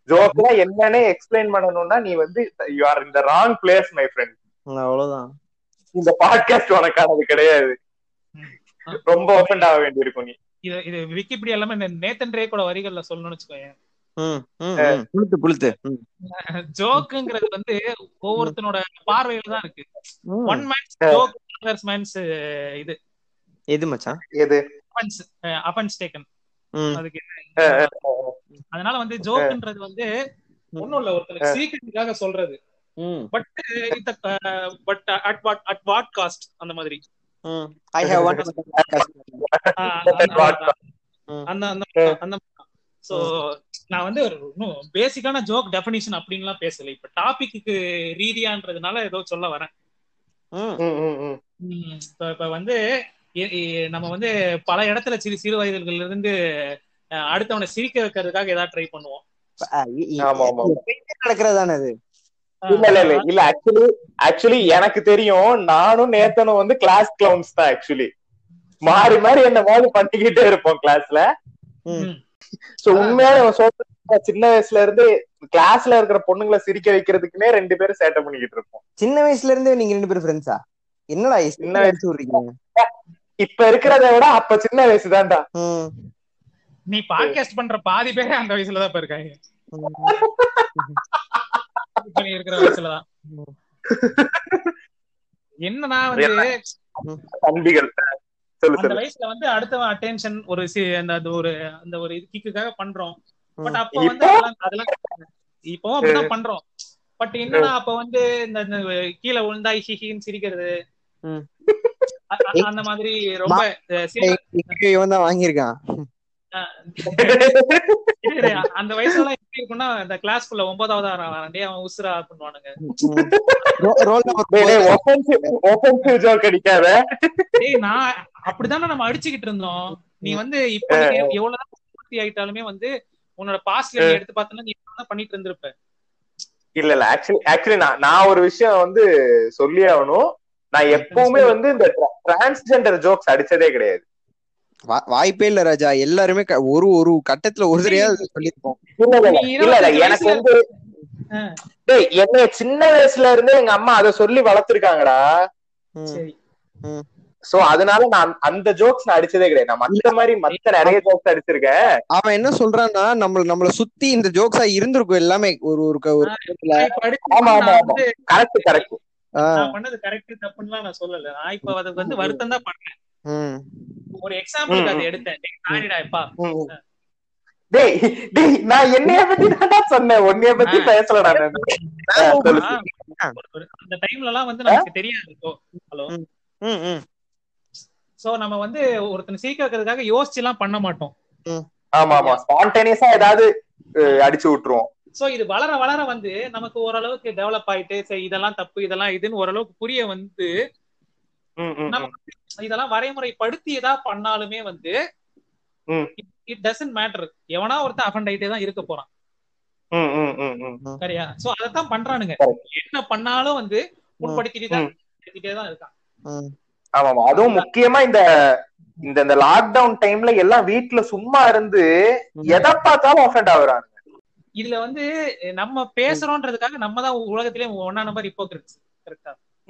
ஜோக்ல என்னன்னு எக்ஸ்பிளைன் பண்ணணும்னா நீ வந்து யூ ஆர் இந்த ராங் பிளேஸ் மை ஃப்ரெண்ட் அவ்வளவுதான் இந்த பாட்காஸ்ட் உனக்கானது கிடையாது ரொம்ப ஒஃபெண்ட் ஆக வேண்டியிருக்கும் நீ இது இது விக்கிபீடியா எல்லாமே இந்த நேத்தன் ரேக்கோட வரிகள்ல சொல்லணும்னு வச்சுக்கோங்க ம், ம், ம். புளுத்து புளுத்து ம். ஜோக்குங்கிறது வந்து ஒவ்வொருத்தனோட பார்வையில தான் இருக்கு ம். One man's joke others man's இது எது மச்சான் எது அஃபென்ஸ் அஃபென்ஸ் டேக்கன் ம். அதுக்கு அஹ் அஹ் அதனால வந்து ஜோக்குன்றது வந்து ஒண்ணும் இல்ல ஒருத்தருக்கு சிரிக்கிறதுக்காக சொல்றது ம். பட் இந்த but at what at what cost அந்த மாதிரி ம். I have one ah At what ம். அந்த அந்த அந்த சோ நான் வந்து ஒரு இன்னும் பேசிக்கான ஜோக் டெஃபினிஷன் அப்படின்லாம் பேசல இப்ப டாபிக்கு ரீதியான்றதுனால ஏதோ சொல்ல வரேன் ம். ம், ம், ம். உம் இப்ப இப்ப வந்து இ- இ- நம்ம வந்து பல இடத்துல சிறு சிறு வயதுகள்ல இருந்து அஹ், அடுத்தவனை சிரிக்க வைக்கிறதுக்காக ஏதாவது ட்ரை பண்ணுவோம் ஆ, இ- இ- ஆமா, ஆமா. எப்பயுமே நடக்கிறதானே அது இல்ல இல்ல இல்ல இல்ல ஆக்சுவலி ஆக்சுவலி எனக்கு தெரியும் நானும் நேத்தனும் வந்து கிளாஸ் கிளவுன்ஸ் தான் ஆக்சுவலி மாறி மாறி என்ன மாதிரி பண்ணிக்கிட்டே இருப்போம் கிளாஸ்ல உம் சோ உண்மையான இவன் சொல்ற சின்ன வயசுல இருந்து கிளாஸ்ல இருக்கிற பொண்ணுங்களை சிரிக்க வைக்கிறதுக்குன்னே ரெண்டு பேரும் சேட்டை பண்ணிக்கிட்டு இருப்போம் சின்ன வயசுல இருந்து நீங்க ரெண்டு பேரும் ஃப்ரெண்ட்ஸா என்னடா சின்ன சின்ன வயசு விடுறீங்க இப்ப இருக்கிறத விட அப்ப சின்ன வயசு தான்டா ம். நீ பாட்காஸ்ட் பண்ற பாதி பேரே அந்த வயசுலதான் இப்ப இருக்காங்க இப்ப நீ இருக்கிற வயசுலதான் என்னன்னா வந்து தம்பிகள் சொல்லு அந்த சொல்லு வயசுல வந்து அடுத்தவன் அட்டென்ஷன் ஒரு சி- அந்த அது ஒரு அந்த ஒரு இது கிக்குக்காக பண்றோம் பட் அப்ப இப்போ? வந்து அதெல்லாம் அதெல்லாம் இப்போ அப்படிதான் பண்றோம் பட் என்னன்னா அப்ப வந்து இந்த இந்த கீழே விழுந்தா ஹிஹின்னு சிரிக்கிறது ம். அ- அ- அந்த மாதிரி ரொம்ப அஹ், சிரி- இங்க இவன் தான் வாங்கியிருக்கான் இரு, அந்த வயசுல எல்லாம் எப்படி இருக்கும்னா இந்த கிளாஸ்க்குள்ள ஒன்பதாவது வரண்டே அவன் உசுரா பண்ணுவானுங்க ரோல் ஒஃபென்சிவ் ஜோக் அடிக்காத டேய் நான் அப்படித்தானே நம்ம அடிச்சுக்கிட்டு இருந்தோம் நீ வந்து இப்ப நீ எவ்வளவுதான் பூர்த்தி ஆயிட்டாலுமே வந்து உன்னோட பாஸ்ட்ல நீ எடுத்து பார்த்தனா நீ என்ன பண்ணிட்டு இருந்திருப்ப இல்ல இல்ல ஆக்சுவலி ஆக்சுவலி நான் நான் ஒரு விஷயம் வந்து சொல்லி ஆகணும் நான் எப்பவுமே வந்து இந்த டிரான்ஸ்ஜெண்டர் ஜோக்ஸ் அடிச்சதே கிடையாது வாய்ப்பே இல்ல ராஜா எல்லாருமே க- ஒரு ஒரு கட்டத்துல ஒரு தடவையாவது சொல்லிருப்போம் இல்ல இல்ல, நீ இல்ல இல்ல இருபத்தஞ்சு எனக்கு வயசுல- வந்து ஆ. டேய் என்னைய சின்ன வயசுல இருந்தே எங்க அம்மா அத சொல்லி வளர்த்திருக்காங்கடா ம். சரி சோ அதனால நான் அந்த ஜோக்ஸ் நான் அடிச்சதே கிடையாது நான் மத்த மாதிரி மத்த நிறைய ஜோக்ஸ் அடிச்சிருக்கேன் அவன் என்ன சொல்றான்னா நம்ம நம்மள சுத்தி இந்த ஜோக்ஸா இருந்திருக்கும் எல்லாமே ஒரு ஒரு க- ஒரு இடத்துல. நான் இப்ப அடிச்சு ஆமா, ஆமா, நான் ஆமா. வந்து கரெக்ட் கரெக்ட் ஆ, நான் பண்ணது கரெக்ட் தப்புன்னு நான் சொல்லல நான் இப்ப அதுக்கு வந்து வருத்தம் தான் பண்றேன் ம். ஒரு எக்ஸாம்பிளுக்கு அதை எடுத்தேன் டேய், சாரிடா எப்பா டேய் டேய் நான் என்னைய பத்தி தான்டா சொன்னேன் உன்னைய பத்தி ஆ. பேசலடா நான் ஆ, சொல்லு. ஆ, ஒரு- ஒரு- அந்த டைம்ல எல்லாம் வந்து நமக்கு தெரியாது இப்போ ஹலோ ம், ம். சோ நம்ம வந்து ஒருத்தனை சிரிக்க வைக்கிறதுக்காக யோசிச்சு எல்லாம் பண்ண மாட்டோம் ஆமா ஆமா ஸ்பான்டேனியஸா ஏதாவது அஹ், அடிச்சு விட்டுருவோம் சோ இது வளர வளர வந்து நமக்கு ஓரளவுக்கு டெவலப் ஆயிட்டு சரி இதெல்லாம் தப்பு இதெல்லாம் இதுன்னு ஓரளவுக்கு புரிய வந்து ம், ம், நம்ம ம். இதெல்லாம் வரைமுறைப்படுத்தி ஏதா பண்ணாலுமே வந்து ம். இட் டசன்ட் மேட்டர் எவனா ஒருத்தன் அஃபண்ட் ஆயிட்டே தான் இருக்க போறான் ம், ம், ம், ம். சரியா சோ அதத்தான் பண்றானுங்க Correct. என்ன பண்ணாலும் வந்து முன்படுத்திட்டு தான் படுத்திட்டே தான் இருக்கான் ம். ஆமா ஆமா அதுவும் முக்கியமா இந்த இந்த இந்த லாக்டவுன் டைம்ல எல்லாம் வீட்ல சும்மா இருந்து எதை பார்த்தாலும் அஃபெண்ட் ஆகுறாங்க இதுல வந்து நம்ம பேசுறோன்றதுக்காக நம்ம தான் உலகத்திலே ஒன்னா நம்பர் ஹிப்போக்ரிட்ஸ் கரெக்டா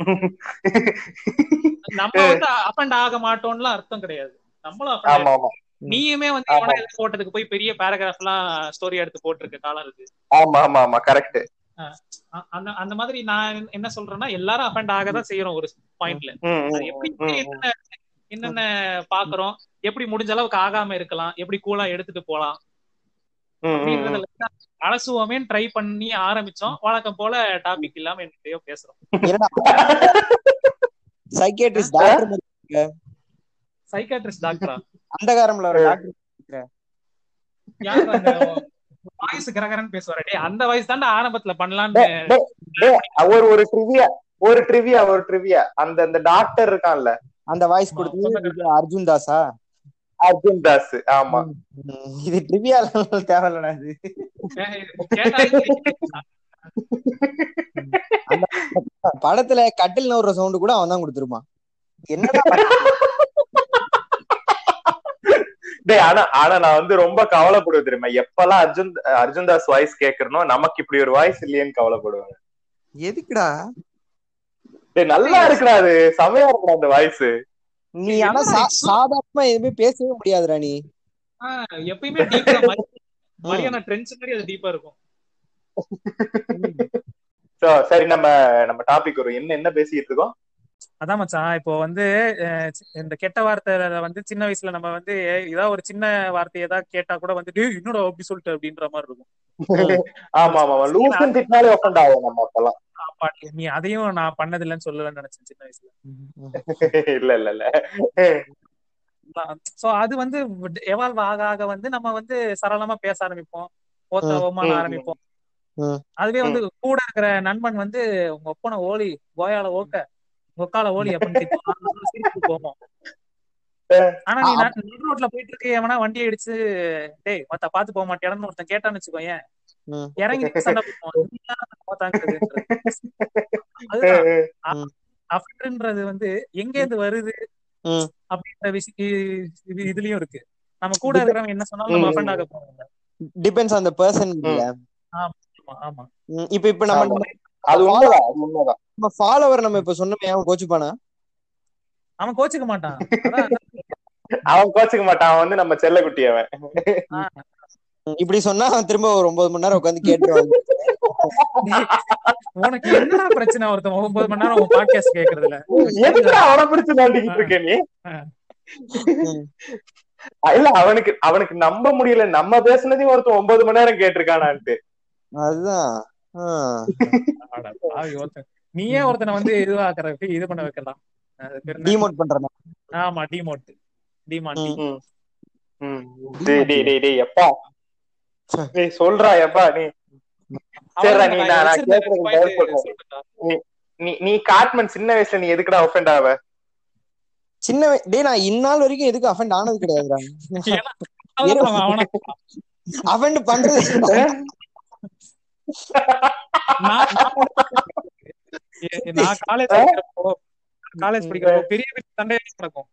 நம்ம வந்து அஃபண்ட் ஆக மாட்டோம்லாம் அர்த்தம் கிடையாது நம்மளும் offend ஆமா ஆமா நீயுமே வந்து ஆமா. எவனா எதுக்கு போட்டதுக்கு போய் பெரிய பேராகிராஃப் எல்லாம் ஸ்டோரி எடுத்து போட்டிருக்க காலம் இருக்கு ஆமா ஆமா ஆமா கரெக்ட் அ- அந்த அந்த மாதிரி நான் என்ன சொல்றேன்னா எல்லாரும் அஃபண்ட் ஆக தான் செய்யறோம் ஒரு பாயிண்ட்ல அது எப்படி என்னென்ன என்னென்ன பாக்குறோம் எப்படி முடிஞ்ச அளவுக்கு ஆகாம இருக்கலாம் எப்படி கூலா எடுத்துட்டு போலாம் அப்படின்றதுல தான் அலசுவோமேன்னு ட்ரை பண்ணி ஆரம்பிச்சோம் வழக்கம் போல டாபிக் இல்லாம என்னத்தையோ பேசுறோம் என்னடா சைக்கியாட்ரிஸ்ட் டாக்டர் சைக்காட்ரிஸ்ட் டாக்டரா அந்தகாரம்ல ஒரு டாக்டர் யார் அந்த வாய்ஸ் கரகரன்னு பேசுவாரு டேய் அந்த வயசு தாண்டா ஆரம்பத்துல பண்ணலான்னு ஒரு ஒரு ட்ரிவியா ஒரு ட்ரிவியா ஒரு ட்ரிவியா அந்த அந்த டாக்டர் இருக்கான்ல அந்த வாய்ஸ் கொடுத்து அர்ஜுன் தாஸா அர்ஜுன் தாஸ் ஆமா ம், இது ட்ரிவியா தேவையில்லடா இது கேட்டாலே படத்துல கட்டில் நவுற சவுண்ட் கூட அவன் தான் கொடுத்துருப்பான் என்னடா பண்ண? டேய் ஆனா ஆனா நான் வந்து ரொம்ப கவலைப்படுவேன் தெரியுமா எப்பெல்லாம் அர்ஜுன் அர்ஜுன் தாஸ் வாய்ஸ் கேக்குறனோ நமக்கு இப்படி ஒரு வாய்ஸ் இல்லையேன்னு கவலைப்படுவேன் எதுக்குடா டேய் நல்லா இருக்குடா அது செமையா இருக்குடா அந்த வாய்ஸ் நீ ஆனா சா- சாதாரணமா எதுவுமே பேசவே முடியாதுடா நீ ஆஹ் எப்பயுமே டீப்பா மரியாதை ட்ரெண்ட்ஸ் மாதிரி அது டீப்பா இருக்கும் சோ சரி நம்ம நம்ம டாபிக் வரும் என்ன என்ன பேசிட்டு இருக்கோம் அதான் மச்சான் இப்போ வந்து அஹ், சி- இந்த கெட்ட வார்த்தை வந்து சின்ன வயசுல நம்ம வந்து ஏதாவது ஒரு சின்ன வார்த்தை ஏதாவது கேட்டா கூட வந்து டேய் என்னடா அப்படி சொல்லிட்டு அப்படின்ற மாதிரி இருக்கும் ஆமா ஆமா ஆமா லூசன் திட்டினாலே ஒஃபண்ட் ஆகும் நம்ம அப்பெல்லாம் அப்பா, நீ அதையும் நான் பண்ணதில்லைன்னு சொல்லலன்னு நினைச்சேன் சின்ன வயசுல இல்ல இல்ல இல்ல சோ அது வந்து எவால்வ் ஆக ஆக வந்து நம்ம வந்து சரளமா பேச ஆரம்பிப்போம் ஓத்த ம், ஓமான ம், ஆரம்பிப்போம் ம். அதுவே வந்து கூட இருக்கிற நண்பன் வந்து உங்க ஒப்பனை ஓலி கோயால ஓக்க ஒக்கால ஓலி அப்படின்னு திட்டுவான். நாம சிரிச்சுட்டு போவோம் ஆனா நீ நடு நடு ரோட்ல போயிட்டு இருக்க எவனா வண்டியை இடிச்சு டேய் மத்த பாத்து போக மாட்டேன்னு ஒருத்தன் கேட்டான்னு வச்சுக்கோயேன் ம். இறங்கி நின்னு சண்டை போடுவோம் நீ யாரை பார்த்தாங்கிறதுன்றது. அதுதான் அஃபெக்ட்ன்றது வந்து எங்க இருந்து வருது ம். அப்படின்ற விஷயம் இது இதுலயும் இருக்கு நம்ம கூட இருக்கிறவங்க என்ன சொன்னாலும் நம்ம ம். அஃபெண்ட் ஆக போறோம் டிபெண்ட்ஸ் ஆன் த பர்சன் ஆமா ஆமா இப்ப இப்ப நம்ம ஆமா. அது உண்மைதான் அது உண்மைதான் நம்ம ஃபாலோவர் நம்ம இப்ப சொன்னோமே அவன் கோச்சுப்பானா அவன் கோச்சுக்க மாட்டான் அதான் அவன் கோச்சுக்க மாட்டான் அவன் வந்து நம்ம செல்ல குட்டி அவன் இப்படி சொன்னா அவன் திரும்ப ஒரு ஒன்பது மணி நேரம் உட்காந்து கேட்டுருவாங்க டேய், உனக்கு என்னடா பிரச்சனை ஒருத்தன் ஒன்பது மணி நேரம் உன் பாட்காஸ்ட் கேக்குறதுல எதுக்கு அவனை பிடிச்சு தாண்டிக்கிட்டு இருக்க நீ இல்ல அவனுக்கு அவனுக்கு நம்ப முடியல நம்ம பேசுனதையும் ஒருத்தன் ஒன்பது மணி நேரம் கேட்டிருக்கானான்ட்டு அதுதான் ஆஹ். அட பாவி ஒருத்தன். நீயே ஒருத்தனை வந்து இதுவாக்குற இது பண்ண வைக்கலாம் அது பேர் என்ன? டிமோட் பண்றேன் ஆமா டிமோட் டிமாண்டி ம். ம். டேய் டேய் டேய் டேய் எப்பா டேய் சொல்றா எப்பா நீ சரிடா, நீ நான் நான் கேக்குறதுக்கு பதில் சொல்றேன். நீ நீ காட்மன் சின்ன வயசுல நீ எதுக்குடா ஒஃபெண்ட் ஆவ சின்ன வய- டேய் நான் இந்நாள் வரைக்கும் எதுக்கும் அஃபெண்ட் ஆனது கிடையாதுடா அஃபெண்ட் பண்றது நான் நான் காலேஜ் படிக்கிறப்போ காலேஜ் படிக்கிறப்போ பெரிய பெரிய சண்டை நடக்கும்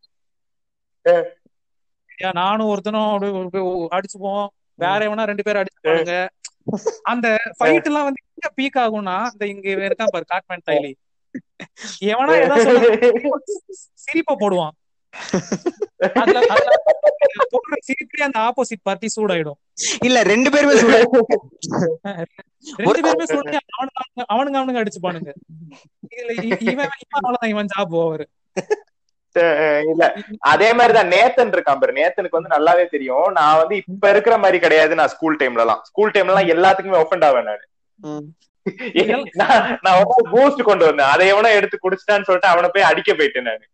ஏன் நானும் ஒருத்தனும் அப்படியே ஒரு போய் அடிச்சுப்போம் வேற எவனா ரெண்டு பேரும் அடிச்சுப்பானுங்க அந்த ஃபைட் எல்லாம் வந்து எங்க பீக் ஆகும்னா இந்த இங்க இவன் இருக்கான் பாரு காட்மேன் டைலி எவனா ஏதாவது சொல்ல சிரிப்ப போடுவான் அதுல அதுல போடுற சிரிப்புலயே அந்த ஆப்போசிட் பார்ட்டி சூடாயிடும் இல்ல ரெண்டு பேருமே சொல்ல ரெண்டு பேருமே சொல்லி அவனுங்க அவனுங்க- அவனுங்க அவனுங்க அடிச்சுப்பானுங்க இதுல இ- இவன் இவன் அவ்வளவுதான் இவன் ஜாப் ஓவர் இல்ல அதே மாதிரிதான் நேத்தன் இருக்கான் பாரு நேத்தனுக்கு வந்து நல்லாவே தெரியும் நான் வந்து இப்ப இருக்கிற மாதிரி கிடையாது நான் ஸ்கூல் டைம்ல எல்லாம் ஸ்கூல் டைம்ல எல்லாம் எல்லாத்துக்குமே ஒஃபெண்ட் ஆவேன் நானு ம். நான் நான் ஒரு பூஸ்ட் கொண்டு வந்தேன் அதை எவனோ எடுத்து குடிச்சிட்டான்னு சொல்லிட்டு அவனை போய் அடிக்க போயிட்டேன் நானு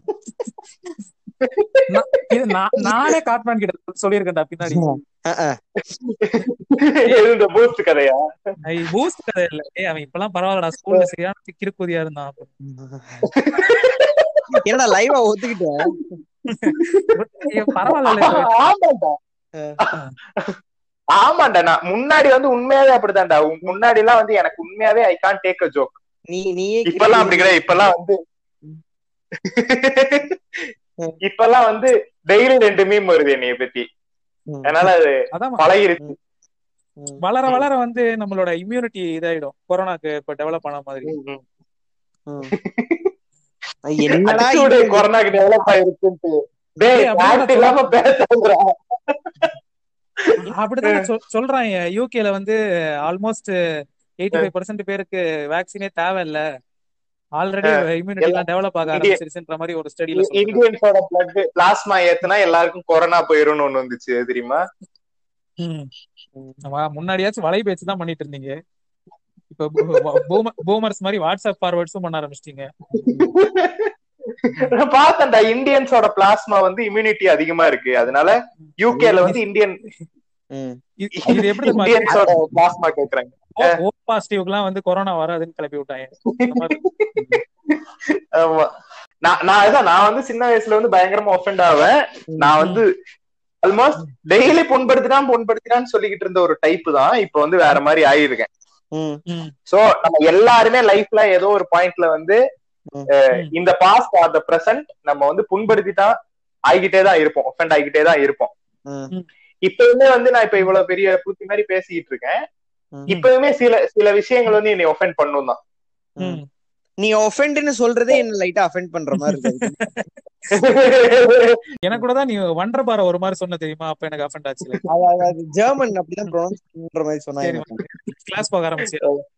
இது நான் நானே காட்மேன் கிட்ட சொல்லியிருக்கேன்டா பின்னாடி அஹ் அஹ். எது இந்த பூஸ்ட் கதையா பூஸ்ட் கதை இல்ல ஏய் அவன் இப்பெல்லாம் பரவாயில்லடா ஸ்கூல்ல சரியான கிறுக்குதியா இருந்தான் என்னடா லைவா ஒத்துக்கிட்டேன் ஏய், பரவாயில்ல ஆமாண்டா ஆமாண்டா நான் முன்னாடி வந்து உண்மையாவே அப்படிதான்டா உன் முன்னாடி எல்லாம் வந்து எனக்கு உண்மையாவே I can't take a joke நீ நீயே இப்பெல்லாம் அப்படி கிடையாது இப்பெல்லாம் வந்து இப்பெல்லாம் வந்து டெய்லி ரெண்டு மீம் வருது என்னைய பத்தி ம். அதனால அது அதான் பழகிருச்சு ம். வளர வளர வந்து நம்மளோட இம்யூனிட்டி இதாயிடும் கொரோனாக்கு இப்ப டெவலப் ஆன மாதிரி ம். என்னடா அடிச்சு விடு, இது? கொரோனாக்கு டெவலப் ஆயிருக்குன்ட்டு டேய் டேய், அப்படிதான் fact இல்லாம பேசுறா அப்படிதான் சொல்- சொல்றாங்க யூகேல வந்து ஆல்மோஸ்ட் எயிட்டி ஃபைவ் பர்சன்ட் பேருக்கு வேக்சினே தேவையில்ல ஆல்ரெடி இம்யூனிட்டி எல்லாம் டெவலப் ஆக இந்திய- ஆரம்பிச்சிருச்சுன்ற மாதிரி ஒரு ஸ்டடியில சொல்றாங்க இந்தியன்ஸோட பிளட் பிளாஸ்மா ஏத்துனா எல்லாருக்கும் கொரோனா போயிரும்னு ஒண்ணு வந்துச்சு அது தெரியுமா ம். வா- முன்னாடியாச்சும் வலை பேச்சு தான் பண்ணிட்டு இருந்தீங்க இப்ப பூமர்ஸ் மாதிரி வாட்ஸ்அப் ஃபார்வர்ட்ஸும் பண்ண ஆரம்பிச்சிட்டீங்க நான் பார்த்தேன்டா இந்தியன்ஸோட பிளாஸ்மா வந்து இம்யூனிட்டி அதிகமா இருக்கு அதனால யூகேல வந்து இந்தியன் ம். இது இது எப்படி தெரியுமா? இந்தியன்ஸோட பிளாஸ்மா கேக்குறாங்க ஓ- ஓ பாசிட்டிவ்க்கு எல்லாம் வந்து கொரோனா வராதுன்னு கிளப்பி விட்டாங்க இந்த மாதிரி. ஆமா நான் நான் அதான் நான் வந்து சின்ன வயசுல வந்து பயங்கரமா ஒஃபெண்ட் ஆவேன் நான் வந்து ஆல்மோஸ்ட் டெய்லி புண்படுத்தினான் புண்படுத்தினான்னு சொல்லிக்கிட்டு இருந்த ஒரு டைப் தான் இப்ப வந்து வேற மாதிரி ஆயிருக்கேன் ம். ம். சோ நம்ம எல்லாருமே லைஃப்ல ஏதோ ஒரு பாயிண்ட்ல வந்து ம். அஹ், இந்த பாஸ்ட் ஆர் த பிரசன்ட் நம்ம வந்து புண்படுத்தி தான் ஆகிக்கிட்டே தான் இருப்போம் ஒஃபெண்ட் ஆகிக்கிட்டே தான் இருப்போம் இப்பவுமே வந்து நான் இப்ப இவ்வளவு பெரிய பூத்தி மாதிரி பேசிட்டு இருக்கேன் இப்பவுமே சில சில விஷயங்கள் வந்து என்னை ஒஃபெண்ட் பண்ணும் தான் நீ ஒஃபெண்ட்னு சொல்றதே என்ன லைட்டா அஃபெண்ட் பண்ற மாதிரி இருக்கு எனக்கு கூட தான் நீ வண்டர் பார ஒரு மாதிரி சொன்ன தெரியுமா அப்ப எனக்கு அஃபெண்ட் ஆச்சு அது ஜெர்மன் அப்படிதான் ப்ரொனவுன்ஸ் பண்ற மாதிரி சொன்னாங்க கிளாஸ் போக ஆரம்பிச்சு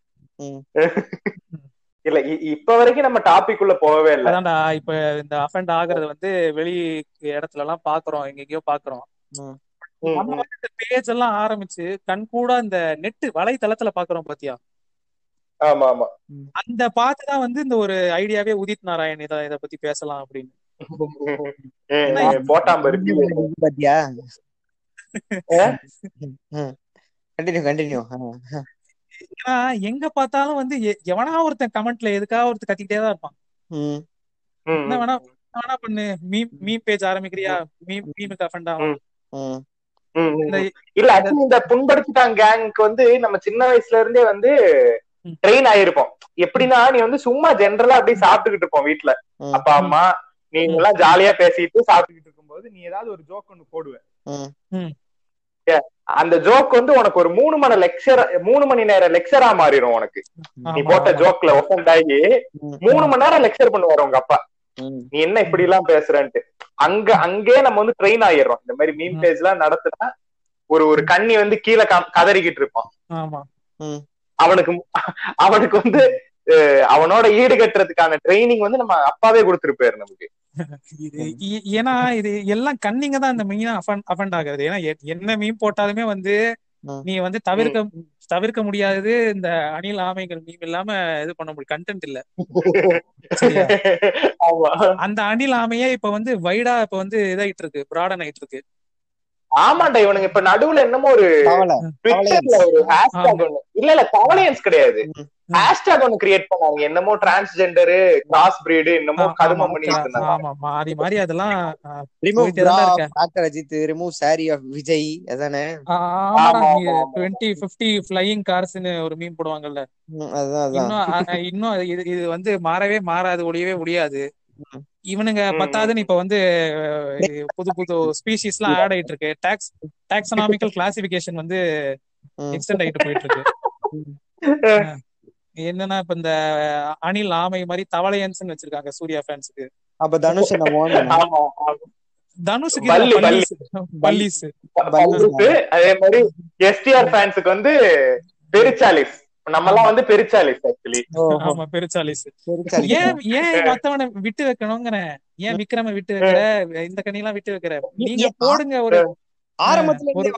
இல்ல இப்ப வரைக்கும் நம்ம டாபிக் உள்ள போகவே இல்ல அதான்டா இப்ப இந்த அஃபெண்ட் ஆகுறது வந்து வெளி இடத்துல எல்லாம் பாக்குறோம் எங்கெங்கயோ பாக்குறோம் நம்ம வந்து இந்த பேஜ் எல்லாம் ஆரம்பிச்சு கண் கூட இந்த நெட் வலைத்தளத்துல பாக்குறோம் பாத்தியா ஆமா ஆமா அந்த பார்த்துதான் வந்து இந்த ஒரு ஐடியாவே உதித் நாராயண் இத இத பத்தி பேசலாம் அப்படின்னு போட்டாம்பரு பாத்தியா கண்டினியூ கண்டினியூ ஏன்னா எங்க பார்த்தாலும் வந்து எவனா ஒருத்தன் கமெண்ட்ல எதுக்காக ஒருத்தர் கத்திக்கிட்டே தான் இருப்பான் என்ன வேணா வேணா பண்ணு மீம் மீம் பேஜ் ஆரம்பிக்கிறியா மீம் மீமுக்கு அஃபண்ட் ஆகும் இல்ல ஆக்சுவலி இந்த புண்படுத்திட்டான் கேங்க்கு வந்து நம்ம சின்ன வயசுல இருந்தே வந்து ட்ரெயின் ஆயிருப்போம் எப்படின்னா நீ வந்து சும்மா ஜென்ரலா அப்படியே சாப்பிட்டுக்கிட்டு இருப்போம் வீட்டுல அப்பா அம்மா நீங்க எல்லாம் ஜாலியா பேசிட்டு சாப்பிட்டுக்கிட்டு இருக்கும்போது நீ ஏதாவது ஒரு ஜோக் ஒண்ணு போடுவேன் அந்த ஜோக் வந்து உனக்கு ஒரு மூணு மணி லெக்சர் மூணு மணி நேரம் லெக்சரா மாறிடும் உனக்கு நீ போட்ட ஜோக்ல ஒப்பண்ட் ஆகி மூணு மணி நேரம் லெக்சர் பண்ணுவாரு உங்க அப்பா நீ என்ன இப்படி எல்லாம் பேசுறன்ட்டு அங்க அங்கே நம்ம வந்து ட்ரெயின் ஆயிடுறோம் இந்த மாதிரி மீம் பேஜ் எல்லாம் நடத்துனா ஒரு ஒரு கண்ணி வந்து கீழே கதறிக்கிட்டு இருப்பான் அவனுக்கு அவனுக்கு வந்து அவனோட ஈடு கட்டுறதுக்கான ட்ரைனிங் வந்து நம்ம அப்பாவே கொடுத்துருப்பாரு நமக்கு ஏன்னா இது எல்லாம் கண்ணிங்க தான் இந்த மெயினா அஃபண்ட் ஆகுது ஏன்னா என்ன மீன் போட்டாலுமே வந்து நீ வந்து தவிர்க்க தவிர்க்க முடியாதது இந்த அணில் ஆமைகள் மீம் இல்லாம இது பண்ண முடியும் கண்டென்ட் இல்ல அந்த அணில் ஆமையே இப்ப வந்து வைடா இப்ப வந்து இதாயிட்டு இருக்கு பிராடன் ஆயிட்டு இருக்கு ஆமாண்டா இவனுங்க இப்ப நடுவுல என்னமோ ஒரு ட்விட்டர்ல ஒரு ஹேஷ்டாக் ஒண்ணு இல்ல இல்ல கவலையன்ஸ் கிடையாது ஹேஷ்டாக் ஒண்ணு கிரியேட் பண்ணாங்க என்னமோ டிரான்ஸ்ஜெண்டரு கிராஸ் பிரீடு என்னமோ கருமம் பண்ணிட்டு இருந்தாங்க ஆமா மாறி மாறி அதெல்லாம் remove doctor Ajith remove sorry of Vijay அதானே டுவெண்ட்டி பிப்டி ஃபிளையிங் கார்ஸ்னு ஒரு மீன் போடுவாங்கல்ல இன்னும் இன்னும் இது இது வந்து மாறவே மாறாது ஒழியவே முடியாது இவனுங்க பத்தாதுன்னு இப்ப வந்து புது புது ஸ்பீசிஸ் எல்லாம் ஆட் ஆயிட்டு இருக்கு டாக்ஸ் டாக்ஸனாமிக்கல் கிளாசிபிகேஷன் வந்து எக்ஸ்டெண்ட் ஆயிட்டு போயிட்டு இருக்கு என்னன்னா இப்ப இந்த அணில் ஆமை மாதிரி தவளையன்ஸ் வச்சிருக்காங்க சூர்யா ஃபேன்ஸுக்கு அப்ப தனுஷ் தனுஷுக்கு பல்லிஸ் அதே மாதிரி எஸ்டிஆர் ஃபேன்ஸுக்கு வந்து பெரிச்சாலிஸ் நம்ம எல்லாம் வந்து பெருச்சாலிஸ் ஆக்சுவலி ஆமா பெருச்சாலிஸ் ஏன் ஏன் மத்தவனை விட்டு வைக்கணுங்கிறேன் ஏன் விக்ரம விட்டு வைக்கிற இந்த கண்ணிலாம் விட்டு வைக்கிற நீங்க போடுங்க ஒரு ஆரம்பத்துல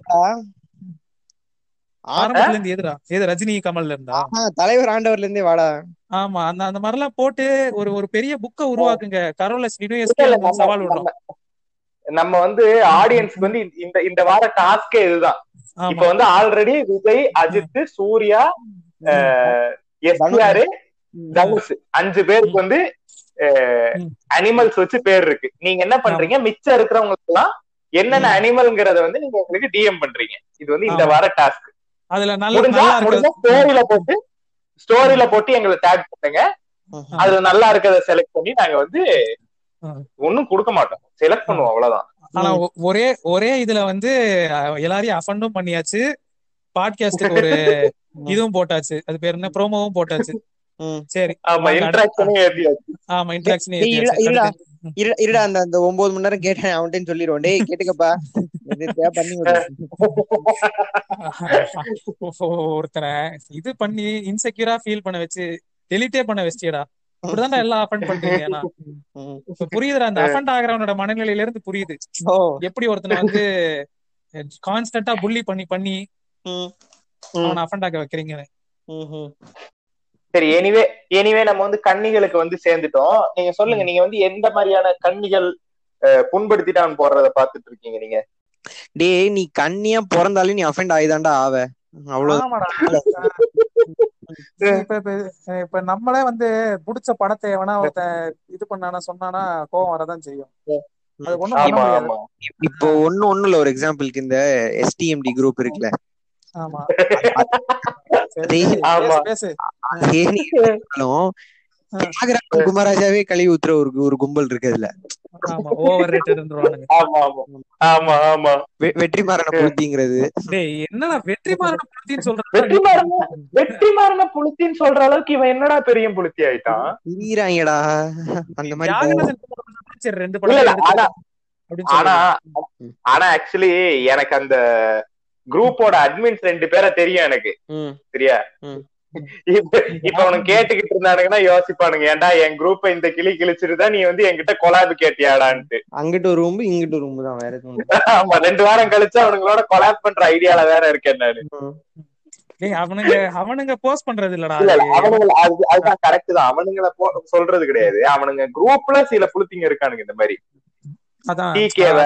ஆரம்பத்துல இருந்து எதுரா எது ரஜினி கமல்ல இருந்தா தலைவர் ஆண்டவர்ல இருந்தே வாடா ஆமா அந்த அந்த மாதிரி எல்லாம் போட்டு ஒரு ஒரு பெரிய புக்க உருவாக்குங்க கரோலஸ் யூனிவர்சிட்டி சவால் விடுறோம் நம்ம வந்து ஆடியன்ஸ்க்கு வந்து இந்த இந்த வார டாஸ்கே இதுதான் இப்ப வந்து ஆல்ரெடி விஜய் அஜித் சூர்யா எஸ்ஆர் தனுஷ் அஞ்சு பேருக்கு வந்து அனிமல்ஸ் வச்சு பேர் இருக்கு நீங்க என்ன பண்றீங்க மிச்சம் இருக்கிறவங்களுக்கு எல்லாம் என்னென்ன அனிமல்ங்கிறத வந்து நீங்க உங்களுக்கு டிஎம் பண்றீங்க இது வந்து இந்த வார டாஸ்க் அதுல நல்லா ஸ்டோரியில போட்டு ஸ்டோரியில போட்டு எங்களை டேக் பண்ணுங்க அதுல நல்லா இருக்கிறத செலக்ட் பண்ணி நாங்க வந்து ஒன்னும் கொடுக்க மாட்டோம் செலக்ட் பண்ணுவோம் அவ்வளவுதான் ஆனா ஒரே ஒரே இதுல வந்து எல்லாரையும் அஃபண்டும் பண்ணியாச்சு பாட்காஸ்டுக்கு ஒரு இதுவும் போட்டாச்சு அது பேர் என்ன ப்ரோமோவும் போட்டாச்சு சரி ஆமா இன்டராக்ஷனும் ஏத்தியாச்சு ஆமா இன்டராக்ஷன் இருடா அந்த அந்த ஒன்பது மணி நேரம் கேட்டேன் அவன்கிட்ட சொல்லிடுவோம் டேய் கேட்டுக்கப்பா பண்ணி ஒருத்தனை இது பண்ணி இன்செக்யூரா ஃபீல் பண்ண வச்சு டெலிட்டே பண்ண வச்சியடா அப்படிதான் எல்லாம் அஃபண்ட் பண்றீங்க புரியுதுடா அந்த அஃபண்ட் ஆகிறவனோட மனநிலையில இருந்து புரியுது எப்படி ஒருத்தனை வந்து கான்ஸ்டன்டா புள்ளி பண்ணி பண்ணி அவனை அஃபண்ட் ஆக வைக்கிறீங்க சரி எனிவே எனிவே நம்ம வந்து கன்னிகளுக்கு வந்து சேர்ந்துட்டோம் நீங்க சொல்லுங்க நீங்க வந்து எந்த மாதிரியான கன்னிகள் புண்படுத்திட்டான் போடுறத பாத்துட்டு இருக்கீங்க நீங்க டேய் நீ கண்ணியா பிறந்தாலே நீ அஃபெண்ட் ஆயிதான்டா ஆவ இப்ப நம்மளே வந்து புடிச்ச படத்தை எவனா ஒருத்தன் இது பண்ணானா சொன்னானா கோவம் வரதான் செய்யும் அது ஒண்ணும் பண்ண முடியாது இப்போ ஒண்ணு ஒண்ணு இல்ல ஒரு எக்ஸாம்பிளுக்கு இந்த எஸ்டிஎம்டி குரூப் இருக்குல்ல ஆமா தியாகராஜன் குமாராஜாவே கழுவி ஊத்துற ஒரு ஒரு கும்பல் இருக்கு அதுல ஆமா ஓவர் ரேட்டட்ன்றானுங்க ஆமா ஆமா ஆமா ஆமா வெ- வெற்றிமாறன புழுத்திங்கிறது டேய் என்னடா வெற்றிமாறன புலத்தின்னு சொல்ற வெற்றிமாறன வெற்றிமாறன புளுத்தின்னு சொல்ற அளவுக்கு இவன் என்னடா பெரிய புளுத்தி ஆயிட்டான் திரியிறாங்கடா அந்த மாதிரி தியாகராஜன் சரி ரெண்டு இல்ல படம் இல்ல ஆனா அப்படின்னு ஆனா சொல்லி ஆனா ஆக்சுவலி எனக்கு அந்த குரூப்போட அட்மின்ஸ் ரெண்டு பேரை தெரியும் எனக்கு ம், சரியா ம். இப்ப இப்ப அவனுக்கு கேட்டுக்கிட்டு இருந்தானுங்கன்னா யோசிப்பானுங்க ஏன்டா என் குரூப்ப இந்த கிளி கிழிச்சிருந்தா நீ வந்து என்கிட்ட கொலாபு கேட்டியாடான்ட்டு அங்கிட்டு ஒரு ரூம் இங்கிட்டு ஒரு ரூம் தான் வேற எதுவும் இல்ல. ஆமா ரெண்டு வாரம் கழிச்சு அவனுங்களோட கொலாப் பண்ற ஐடியால வேற இருக்கேன் நானு ம். டேய் அவனுங்க அவனுங்க போஸ்ட் பண்றது இல்லடா இல்ல இல்ல அவனுங்க அது அதுதான் கரெக்ட் தான் அவனுங்கள போ- சொல்றது கிடையாது அவனுங்க குரூப்ல சில புளுத்திங்க இருக்கானுங்க இந்த மாதிரி அதான் டிகேவ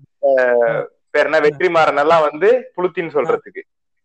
பேர் என்ன வெற்றிமாறன் எல்லாம் வந்து புளுத்தின்னு சொல்றதுக்கு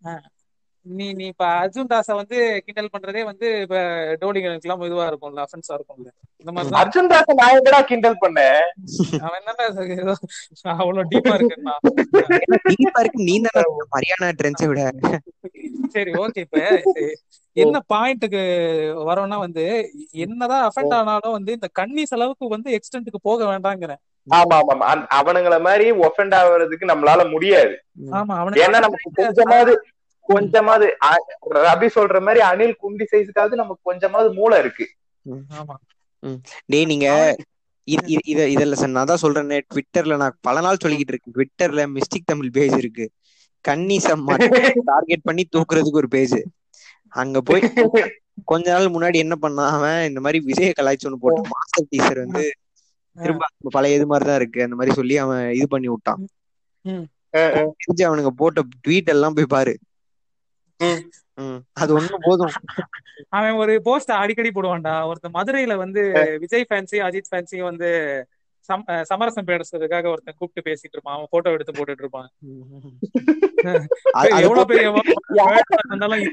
நீ நீ இப்ப அர்ஜுன் தாஸ வந்து கிண்டல் பண்றதே வந்து இப்ப டோலிகளுக்கு எல்லாம் இதுவா இருக்கும்ல அஃபென்ஸா இருக்கும்ல இந்த மாதிரிதான் அர்ஜுன் தாஸ் நான் எங்கடா கிண்டல் பண்ணேன் அவன் என்னடா ஏதோ அவ்வளவு டீப்பா இருக்குன்னா டீப்பா இருக்கு நீ தானே மரியானா ட்ரெண்ட்ஸை விட சரி ஓகே இப்ப என்ன பாயிண்ட்டுக்கு வரோம்னா வந்து என்னதான் அஃபெக்ட் ஆனாலும் வந்து இந்த கண்ணி செலவுக்கு வந்து எக்ஸ்டென்ட்டுக்கு போக வேண்டாங்கிறேன் ஆமா ஆமா ஆமா அந்த- அவனுங்கள மாதிரி ஒஃபெண்ட் ஆகுறதுக்கு நம்மளால முடியாது ஆமா ஏன்னா அவனுக்கு நமக்கு கொஞ்சமாவது கொஞ்சமாவது அ- ரவி சொல்ற மாதிரி அணில் குண்டி சைஸுக்காவது நமக்கு கொஞ்சமாவது மூளை இருக்கு ஆமா டேய் நீங்க இது- இது- இத இதெல்லாம் சார் நான் தான் சொல்றேன் ட்விட்டர்ல நான் பல நாள் சொல்லிக்கிட்டு இருக்கேன் ட்விட்டர்ல மிஸ்டிக் தமிழ் பேஜ் இருக்கு கன்னிசம் டார்கெட் பண்ணி தூக்குறதுக்கு ஒரு பேஜ் அங்க போய் கொஞ்ச நாள் முன்னாடி என்ன பண்ணான் அவன் இந்த மாதிரி விஜய கலாய்ச்சி ஒண்ணு போட்டு மாஸ்டர் டீச்சர் வந்து திரும்ப அந்த பழைய இது மாதிரி தான் இருக்கு அந்த மாதிரி சொல்லி அவன் இது பண்ணி விட்டான் ம். தெரிஞ்சு அவனுங்க போட்ட ட்வீட் எல்லாம் போய் பாரு ம். ம். அது ஒண்ணு போதும் அவன் ஒரு போஸ்ட் அடிக்கடி போடுவான்டா ஒருத்தன் மதுரையில வந்து விஜய் ஃபேன்சி அஜித் ஃபேன்சியும் வந்து சம் அஹ் சமரசம் பேசுறதுக்காக ஒருத்தன் கூப்பிட்டு பேசிட்டு இருப்பான் அவன் போட்டோ எடுத்து போட்டுட்டு இருப்பான் அது- அது எவ்வளவு பெரிய யாரா- இருந்தாலும்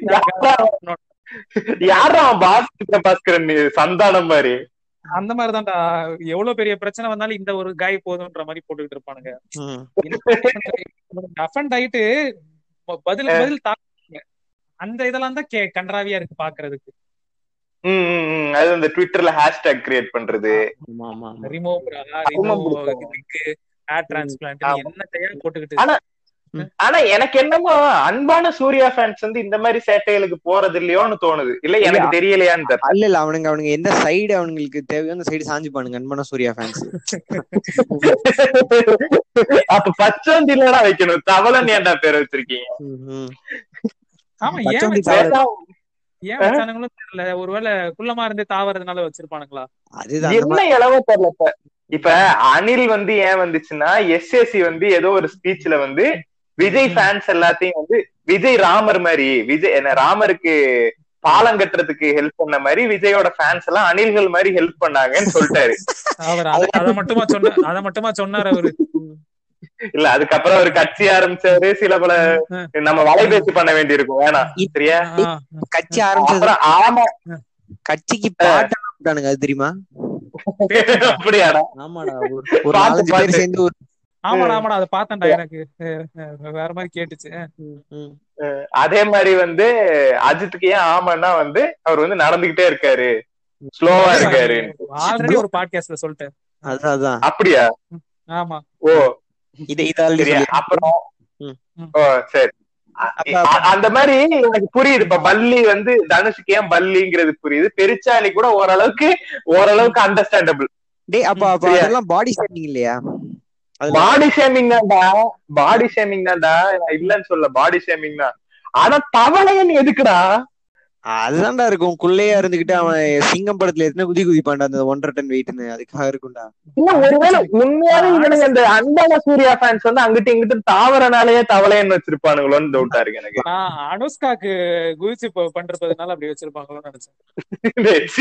யாரா அவன் பாஸ்கர் பாஸ்கரன் சந்தானம் மாதிரி அந்த மாதிரிதான்டா எவ்வளவு பெரிய பிரச்சனை வந்தாலும் இந்த ஒரு காய் போதும்ன்ற மாதிரி போட்டுக்கிட்டு இருப்பானுங்க ம். அஃபண்ட் ஆயிட்டு பதில் பதில் தாக்குங்க அந்த இதெல்லாம் தான் கே கன்றாவியா இருக்கு பாக்குறதுக்கு ம், ம், ம். அது இந்த ட்விட்டர்ல ஹேஷ்டேக் கிரியேட் பண்றது ஆமா ஆமா ஆமா remove Remove remove hair transplant ஆமா. என்ன தையா போட்டுக்கிட்டு ஆனா ஆனா எனக்கு என்னமோ அன்பான சூர்யா ஃபேன்ஸ் வந்து இந்த மாதிரி சேட்டைகளுக்கு போறது இல்லையோன்னு தோணுது இல்ல எனக்கு தெரியலையான்னு தெரியல இல்ல இல்ல அவனுங்க அவனுங்க எந்த சைடு அவனுங்களுக்கு தேவையோ அந்த சைடு சாஞ்சு பானுங்க அன்பன சூர்யா ஃபேன்ஸ் அப்ப பச்சோந்தி இல்லடா வைக்கணும் தவளன் ஏன்டா பேர் வச்சிருக்கீங்க ஆமா ஏன் பச்சோந்தி வச்சாங்க? தாவரம். ஏன் வச்சானுங்களும் தெரியல ஒருவேளை குள்ளமா இருந்து தாவறதுனால வச்சிருப்பானுங்களா அதுதான் அந்த என்ன இளவ தெரியல இப்ப இப்ப அனில் வந்து ஏன் வந்துச்சுன்னா எஸ்எஸ்சி வந்து ஏதோ ஒரு ஸ்பீச்ல வந்து விஜய் ஃபேன்ஸ் எல்லாத்தையும் வந்து விஜய் ராமர் மாதிரி விஜய் என்ன ராமருக்கு பாலம் கட்டுறதுக்கு ஹெல்ப் பண்ண மாதிரி விஜயோட ஃபேன்ஸ் எல்லாம் அணில்கள் மாதிரி ஹெல்ப் பண்ணாங்கன்னு சொல்லிட்டாரு அவர் அத அத மட்டுமா சொன்ன அத மட்டுமா சொன்னாரு அவரு இல்ல அதுக்கப்புறம் ஒரு கட்சி ஆரம்பிச்சாரு சில பல நம்ம வலைபேச்சு பண்ண வேண்டியிருக்கும் வேணாம் சரியா ஆ, கட்சி ஆரம்பிச்சது அப்புறம் ஆமா கட்சிக்கு பாட்டெல்லாம் விட்டானுங்க அது தெரியுமா அப்படியாடா ஆமாடா ஒரு ஒரு பாட்டு, நாலஞ்சு பாட்டு. பேர் சேர்ந்து ஒரு ஆமாடா ஆமாடா அதை பார்த்தேன்டா எனக்கு அஹ், அஹ், வேற மாதிரி கேட்டுச்சு ம், அதே மாதிரி வந்து அஜித்துக்கு ஏன் ஆமான்னா வந்து அவர் வந்து நடந்துகிட்டே இருக்காரு ஸ்லோவா இருக்காரு ஆல்ரெடி ஒரு பாட்காஸ்ட்ல சொல்லிட்டேன் அதான் அதான் அப்படியா ஆமா ஓ இத இதால் சரியா அப்புறம் ம். ஓ சரி அ- அ- அந்த மாதிரி எனக்கு புரியுது இப்ப பல்லி வந்து தனுஷுக்கு ஏன் பல்லிங்கிறது புரியுது பெருச்சாலி கூட ஓரளவுக்கு ஓரளவுக்கு அண்டர்ஸ்டாண்டபிள் டேய் அப்ப அப்ப சரியா? அதெல்லாம் பாடி ஷேமிங் இல்லையா அதுல பாடி ஷேமிங் தான்டா பாடி ஷேமிங் தான்டா நான் இல்லன்னு சொல்ல பாடி ஷேமிங் தான் ஆனா தவளையன் எதுக்குடா அதுதான்டா இருக்கும் குள்ளையா இருந்துகிட்டு அவன் சிங்கம் படத்துல எத்தனை குதி குதிப்பான்டா அந்த ஒன்றரை டன் வெயிட்னு அதுக்காக இருக்கும்டா இல்ல ஒருவேளை உண்மையாவே இவனுங்க இந்த அன்பான சூர்யா ஃபேன்ஸ் வந்து அங்கிட்டு இங்கிட்டு தாவரனாலேயே தவளையன்னு வச்சிருப்பானுங்களோன்னு டவுட்டா இருக்கு எனக்கு நான் அனுஷ்காக்கு குதிச்சு ப- பண்றதுனால அப்படி வச்சிருப்பாங்களோன்னு நினைச்சேன் சீ.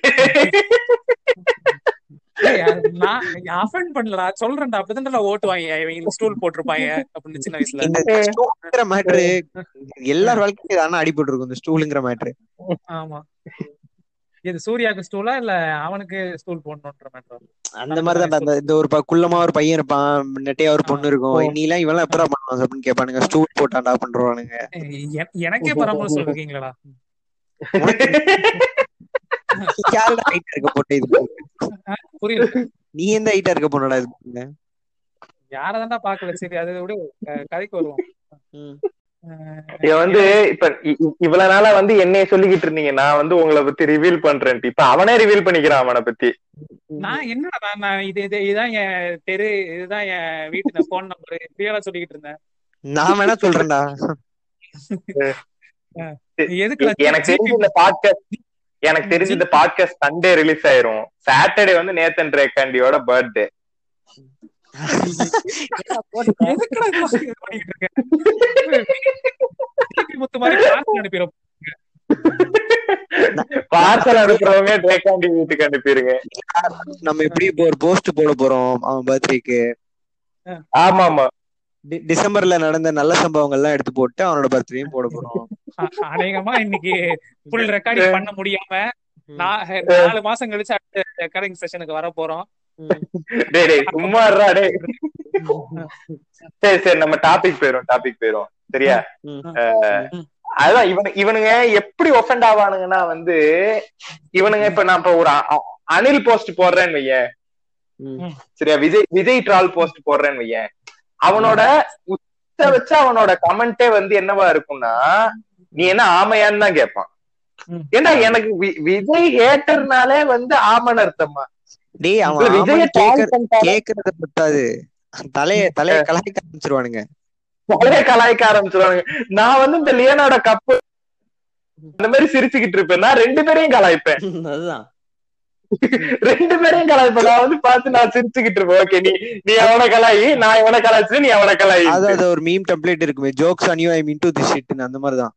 ஏய், நான் அஃபெண்ட் பண்ணலடா சொல்றேன்டா அப்படிதான்டா ஓட்டுவாங்க இவங்க ஸ்டூல் போட்டிருப்பாங்க அப்படின்னு சின்ன வயசுல இந்த ஸ்டூலுங்கிற மேட்ரு எல்லார் வாழ்க்கையும் ஆனா அடிபட்டு இருக்கும் இந்த ஸ்டூலுங்கிற மேட்ரு ஆமா இது சூர்யாக்கு ஸ்டூலா இல்ல அவனுக்கு ஸ்டூல் போடணுன்ற மேட்டர் அந்த மாதிரிதான் அந்த இந்த ஒரு ப- குள்ளமா ஒரு பையன் இருப்பான் நெட்டையா ஒரு பொண்ணு இருக்கும் நீ எல்லாம் இவெல்லாம் எப்படா பண்ணுவான் அப்படின்னு கேட்பானுங்க ஸ்டூல் போட்டான்டா பண்றவானுங்க எனக்கே பராமரிச்சு சொல்லிருக்கீங்களா யாரோட ஹைட்டா இருக்க போட்ட இது புரியல நீ எந்த ஹைட்டா இருக்க போனடா இது பண்ண? யாரதான்டா பாக்கல சரி அதை விட அஹ், கதைக்கு வருவோம் ம். அஹ், இவன் வந்து இப்ப இ- இ- இவ்வளவு நாளா வந்து என்னைய சொல்லிக்கிட்டு இருந்தீங்க நான் வந்து உங்களை பத்தி ரிவீல் பண்றேன்ட்டு இப்ப அவனே ரிவீல் பண்ணிக்கிறான் அவனை பத்தி நான் என்னடா நான் நான் இது இது இதுதான் என் தெரு இதுதான் என் வீட்டு போன் நம்பர் இப்படியெல்லாம் சொல்லிக்கிட்டு இருந்தேன் நான் வேணா சொல்றேன்டா எதுக்கு எனக்கு தெரிஞ்சு இந்த பாட்காஸ்ட் எனக்கு தெரிஞ்சு இந்த பாட்காஸ்ட் சண்டே ரிலீஸ் ஆயிரும் சாட்டர்டே வந்து நேத்தன் ரேகாண்டியோட பர்த்டே எதுக்குடா இந்த மாதிரி இது பண்ணிக்கிட்டு இருக்க? திருப்பி முத்து மாதிரி பார்சல் அனுப்பிடுறோம் பார்சல் அனுப்புறவங்க ரேகாண்டி வீட்டுக்கு அனுப்பிடுங்க நம்ம எப்படி இப்போ ஒரு போஸ்ட் போட போறோம் அவன் பர்த்டேக்கு ஆமா ஆமா டிசம்பர்ல நடந்த நல்ல சம்பவங்கள் எல்லாம் எடுத்து போட்டு அவனோட பர்த்டேயும் போட போறோம் அ- அநேகமா இன்னைக்கு ஃபுல் ரெக்கார்டிங் பண்ண முடியாம நான் நாலு மாசம் கழிச்சு அடுத்த ரெக்கார்டிங் செஷனுக்கு வர போறோம் டேய் டேய் சும்மா இருடா டேய் சரி சரி நம்ம டாபிக் போயிரும் டாபிக் போயிரும் சரியா ம். அஹ், அதான் இவனு இவனுங்க எப்படி ஒஃபெண்ட் ஆவானுங்கன்னா வந்து இவனுங்க இப்ப நான் இப்ப ஒரு அ- அ- அனில் போஸ்ட் போடுறேன்னு வையேன் ம். சரியா விஜய் விஜய் ட்ரால் போஸ்ட் போடுறேன்னு வையேன் அவனோட உச்ச வச்சு அவனோட கமெண்டே வந்து என்னவா இருக்கும்னா நீ என்ன ஆமையான்னு தான் கேட்பான் ம். ஏன்னா எனக்கு வி- விஜய் ஹேட்டர்னாலே வந்து ஆமன் அர்த்தமா டேய் இல்ல, அவன் விஜய ஆமான்னு troll கேக்குற- பண்ணிட்டாலே கேக்குறத பத்தாது தலைய தலைய கலாய்க்க ஆரம்பிச்சிருவானுங்க பழைய கலாய்க்க ஆரம்பிச்சிருவாங்க நான் வந்து இந்த லியனோட கப்பு அந்த மாதிரி சிரிச்சுக்கிட்டு இருப்பேன் நான் ரெண்டு பேரையும் கலாய்ப்பேன் அதுதான் ரெண்டு பேரையும் கலாய்ப்பேன் நான் வந்து பார்த்து நான் சிரிச்சுக்கிட்டு இருப்பேன் ஓகே நீ நீ அவனை கலாயி நான் இவனை கலாய்ச்சு நீ அவனை கலாயி அது அது ஒரு மீம் டெம்ப்ளேட் இருக்குமே jokes on you I mean to the shit அந்த மாதிரி தான்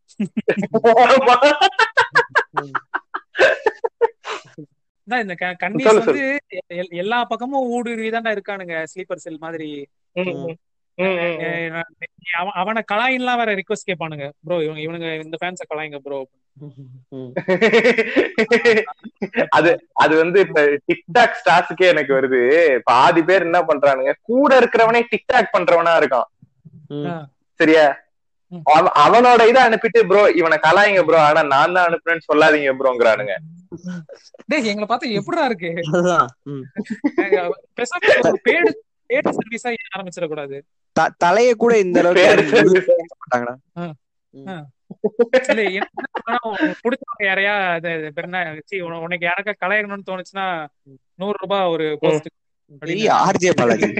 அதான் இந்த க- கன்னிஸ் சொல்லு, வந்து எல்- எல்லா பக்கமும் ஊடுருவி தான்டா இருக்கானுங்க ஸ்லீப்பர் செல் மாதிரி அஹ் நீ அவன் அவனை கலாயின்லாம் வேற ரிக்வஸ்ட் கேட்பானுங்க ப்ரோ இவங்க இவனுங்க இந்த ஃபேன்ஸ கலாயிங்க ப்ரோ அது அது வந்து இப்ப டிக்டாக் ஸ்டார்ஸுக்கே எனக்கு வருது பாதி பேர் என்ன பண்றானுங்க கூட இருக்கிறவனே டிக்டாக் பண்றவனா இருக்கான் சரியா ம். அவ- அவனோட இதை அனுப்பிட்டு ப்ரோ இவனை கலாயிங்க ப்ரோ ஆனா நான் தான் அனுப்புறேன்னு சொல்லாதீங்க ப்ரோங்கிறானுங்க டேய் எங்களை பார்த்தா எப்படிடா இருக்கு அதுதான் ம். அஹ் பேசாம ஒரு பேடு பேடு சர்வீஸா ஆரம்பிச்சிடக்கூடாது த- தலைய கூட இந்த அளவுக்கு பேரு யாரும் service. use பண்ண மாட்டாங்கடா இல்ல என்ன சொல்றேன்னா, உனக்கு பிடிச்சவங்க யாரையா அது அது பேர் என்ன சீ, உன- உனக்கு யாருக்கா கலாயணும்னு தோணுச்சுன்னா நூறு ரூபாய் ஒரு போஸ்ட் பெரிய ஆர்ஜே பாலாஜி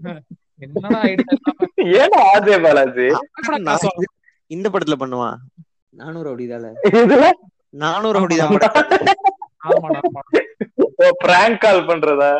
என்னடா ஐடியா ஏன்னா ஆஜே பாலாஜி நான் இது- இந்த படத்துல பண்ணுவான் நானூறு அப்படிதால இதுல நானூறு அப்படிதான் ஆமாடா ஆமா பிராங்க் கால் பண்றதா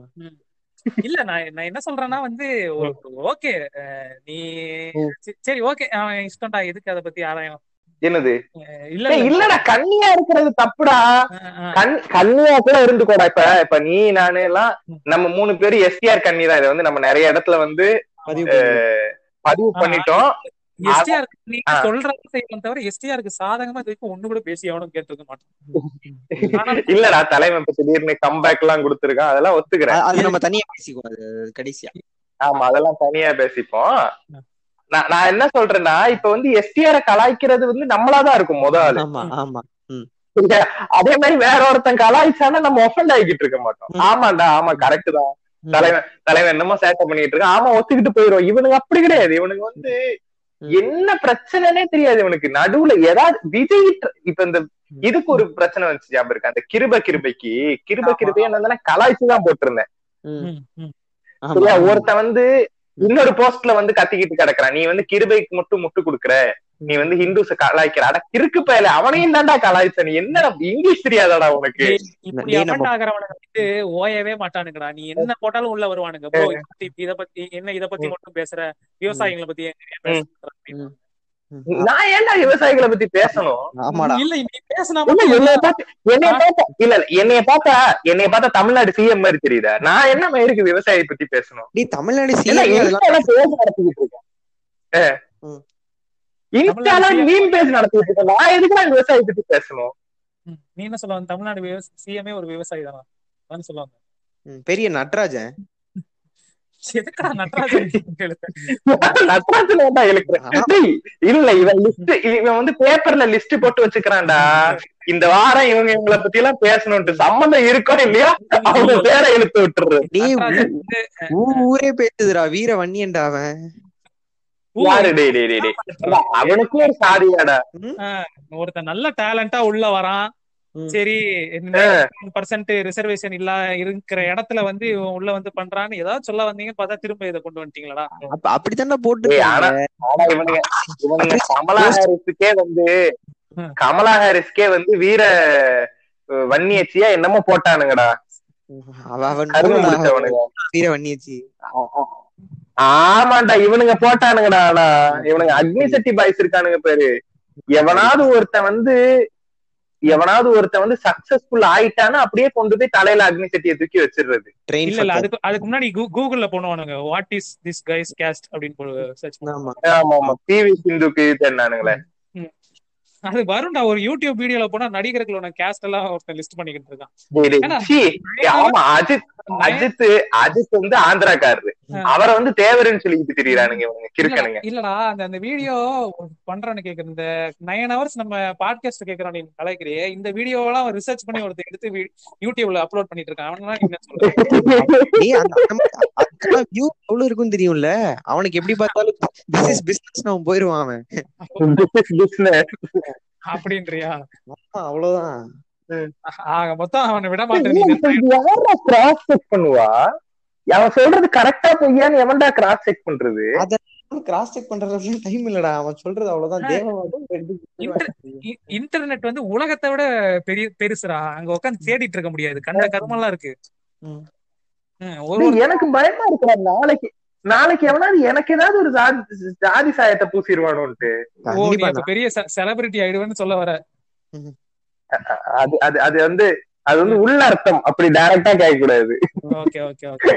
இல்ல நான் நான் என்ன சொல்றேன்னா வந்து ஓகே நீ சி- சரி ஓகே அவன் இஷ்டம்டா எதுக்கு அத பத்தி ஆராயம் என்னது அஹ் இல்ல ஏய், இல்ல இல்லடா கன்னியா இருக்கிறது தப்புடா அஹ் அஹ் கண் கன்னியா கூட இருந்துக்கோடா இப்ப இப்ப நீ நானு எல்லாம் நம்ம மூணு பேரு எஸ்டிஆர் கன்னி தான் இதை வந்து நம்ம நிறைய இடத்துல வந்து பதிவு பண்ணு. பதிவு பண்ணிட்டோம் எஸ்டிஆர் நீ ஆ. சொல்றது செய்யணும் தவிர எஸ்டிஆருக்கு சாதகமா இது வரைக்கும் ஒண்ணு கூட பேசி அவனும் கேட்டிருக்க மாட்டான் ஆனா இல்லடா தலைவன் இப்ப திடீர்னு கம்பேக் எல்லாம் கொடுத்துருக்கான் அதெல்லாம் ஒத்துக்கிறேன் அ- அது நம்ம தனியா பேசிக்குவோம் அது கடைசியா ஆமா அதெல்லாம் தனியா பேசிப்போம் நான் நான் என்ன சொல்றேன்னா இப்ப வந்து எஸ்டிஆர கலாய்க்கிறது வந்து நம்மளாதான் இருக்கும் முத ஆளு ஆமா ஆமா சரியா? அதே மாதிரி வேற ஒருத்தன் கலாய்ச்சானா நம்ம ஒஃபண்ட் ஆகிட்டு இருக்க மாட்டோம் ம். ஆமாண்டா ஆமா கரெக்ட் தான் ம். தலைவன் தலைவன் என்னமோ சேட்டை பண்ணிட்டு இருக்கான் ஆமா ஒத்துக்கிட்டு போயிரும் இவனுங்க அப்படி கிடையாது இவனுங்க வந்து ம். என்ன பிரச்சனைனே தெரியாது இவனுக்கு நடுவுல ஏதாவது விஜய் ட்ர- இப்ப இந்த இதுக்கு ஒரு பிரச்சனை வந்துச்சு ஞாபகம் இருக்கு அந்த கிருப கிருபைக்கு கிருப ஆமா. கிருபை என்ன கலாய்ச்சுதான் போட்டிருந்தேன் ம். ம், ம். ஆமா, சரியா ஆமா. ஒருத்தன் வந்து இன்னொரு போஸ்ட்ல வந்து கத்திக்கிட்டு கிடக்குறான் நீ வந்து கிருபைக்கு மட்டும் முட்டு கொடுக்குற நீ வந்து ஹிந்துஸ கலாய்க்கிற அட கிறுக்கு பயல அவனையும் தான்டா கலாய்ச்ச நீ என்னடா இங்கிலீஷ் தெரியாதாடா உனக்கு டேய், இப்படி டேய், நம்ம- அஃபண்ட் ஆகிறவனுங்க வந்து ஓயவே மாட்டானுங்கடா நீ என்ன போட்டாலும் உள்ள வருவானுங்க ப்ரோ இத பத்தி இத பத்தி என்ன இத பத்தி மட்டும் பேசுற விவசாயிகளை பத்தி ஏன் நிறைய பேசுற அப்படின்னு. நான் ஏன்டா விவசாயிகளை பத்தி பேசணும் ஆமாடா இல்ல நீ பேசினா இல்ல, மட்டும் என்னைய பார்த்து என்னைய பார்த்தா இல்ல இல்ல என்னைய பார்த்தா என்னைய பார்த்தா தமிழ்நாடு சிஎம் மாதிரி தெரியுதா நான் என்ன மயிருக்கு விவசாயி பத்தி பேசணும் டேய் தமிழ்நாடு ஏன்னா சிஎம் அதெல்லாம் இன்ஸ்டால பேஜ் நடத்திக்கிட்டு இருக்கேன் ம். இன்ஸ்டால தமிழ்நாடு மீன் பேஜ் நடத்திட்டு இருக்கேன் நான் எதுக்கு நான் விவசாயி பத்தி பேசணும் ம், நீ என்ன சொல்ல வந்த? தமிழ்நாடு சிஎம்ஏ ஒரு விவசாயி தானா அதான் சொல்லுவாங்க ம், பெரிய நட்ராஜன் எதுக்கா நடராஜன் எழுத்து? நட்ராஜன் ஏன்டா இழுக்கிறேன் டேய், இல்ல இவன் லிஸ்ட் இவன் வந்து பேப்பர்ல லிஸ்ட் போட்டு வச்சுக்கிறான்டா இந்த வாரம் இவங்க இவங்கள பத்தி எல்லாம் பேசணும்ட்டு சம்பந்தம் இருக்கோ இல்லையா அவங்க பேரை இழுத்து விட்டுறது டேய் நடராஜன் வந்து, ஊ- ஊரே பேசுதுடா வீர வன்னியன்டா அவன் ஊ- யாரு டேய் டேய் டேய் டேய். அவனுக்கும் ஒரு சாதியாடா ஒருத்தன் நல்ல டேலண்டா உள்ள வரான் ம். சரி பர்சன்ட் ரிசர்வேஷன் இல்ல இருக்கிற இடத்துல வந்து இவன் உள்ள வந்து பண்றான்னு ஏதாவது சொல்ல வந்தீங்கன்னு பார்த்தா திரும்ப இதை கொண்டு வந்துட்டீங்களா அப்ப அப்படித்தான்டா போட்டு ஏய், ஆனா ஆனா இவனுங்க இவனுங்க கமலா ஹாரிஸுக்கே வந்து ம். கமலா ஹாரிஸ்க்கே வந்து வீர அஹ், வன்னியச்சியா என்னமோ போட்டானுங்கடா அவ அவன் கரும போடுடா, முடிச்சவனுங்க வீர வன்னியச்சி ஆமாண்டா இவனுங்க போட்டானுங்கடா ஆனா இவனுங்க அக்னி சட்டி பாய்ஸ் இருக்கானுங்க பேரு எவனாவது ஒருத்தன் வந்து எவனாவது ஒருத்தன் வந்து சக்சஸ்ஃபுல் ஆயிட்டானா அப்படியே கொண்டு போய் தலையில அக்னி சட்டியை தூக்கி வச்சிடுறது ட்ரெயின் இல்ல இல்ல அதுக்கு அதுக்கு முன்னாடி கூ- கூகுள்ல பண்ணுவானுங்க what is this guys caste அப்படின்னு சர்ச் ஆமா ஆமா ஆமா பிவி சிந்துக்கு இது என்னானுங்களே அது வரும்டா ஒரு யூடியூப் வீடியோல போனா நடிகர்களோட கேஸ்ட் எல்லாம் ஒருத்தன் லிஸ்ட் பண்ணிக்கிட்டு இருக்கான் டேய், டேய், ஏன்னா, சீ, ஆமா அஜித் அஜித் அஜித் வந்து ஆந்திராக்காரரு அவரை வந்து தேவருன்னு சொல்லிக்கிட்டு திரியறானுங்க இவனுங்க கிறுக்கனுங்க இல்லடா அந்த அந்த வீடியோ பண்றேன்னு கேக்குறேன் இந்த நைன் ஹவர்ஸ் நம்ம பாட்காஸ்ட் கேக்குறோம் நீ கலாய்க்கிறியே இந்த வீடியோ எல்லாம் ரிசர்ச் பண்ணி ஒருத்தர் எடுத்து வி- யூடியூப்ல அப்லோட் பண்ணிட்டு இருக்கான் அவனா என்ன சொல்றேன் டேய் அந்த அந்த- அதுக்கெல்லாம் வியூ எவ்வளவு இருக்கும்னு தெரியும்ல அவனுக்கு எப்படி பார்த்தாலும் திஸ் இஸ் பிசினஸ் அவன் போயிருவான் அவன் Business. அப்படின்றியா ஆமா, அவ்வளவுதான் ஆக மொத்தம் அவனை விட மாட்டேன் நீ இப்ப யாரா cross check பண்ணுவா அவன் சொல்றது கரெக்டா பொய்யான்னு எவன்டா கிராஸ் செக் பண்றது கிராஸ் செக் பண்றதுக்கு டைம் இல்லடா அவன் சொல்றது அவ்வளவுதான் தேவன் இ- இன்டர்நெட் வந்து உலகத்தை விட பெரிய பெருசுடா அங்க உட்காந்து தேடிட்டு இருக்க முடியாது கண்ட கர்மெல்லாம் இருக்கு ம். ம், ஒரு டேய், ஒரு எனக்கு பயமா இருக்குடா நாளைக்கு நாளைக்கு எவனாவது எனக்கு ஏதாவது ஒரு ஜாதி ஜாதி சாயத்தை பூசிடுவானோன்ட்டு ஓ நீ கண்டிப்பா அப்ப பெரிய செலிபிரிட்டி ஆயிடுவேன்னு சொல்ல வர அது அது அது வந்து அது வந்து உள்ள அர்த்தம் அப்படி டைரக்டா கேட்க கூடாது ஓகே ஓகே ஓகே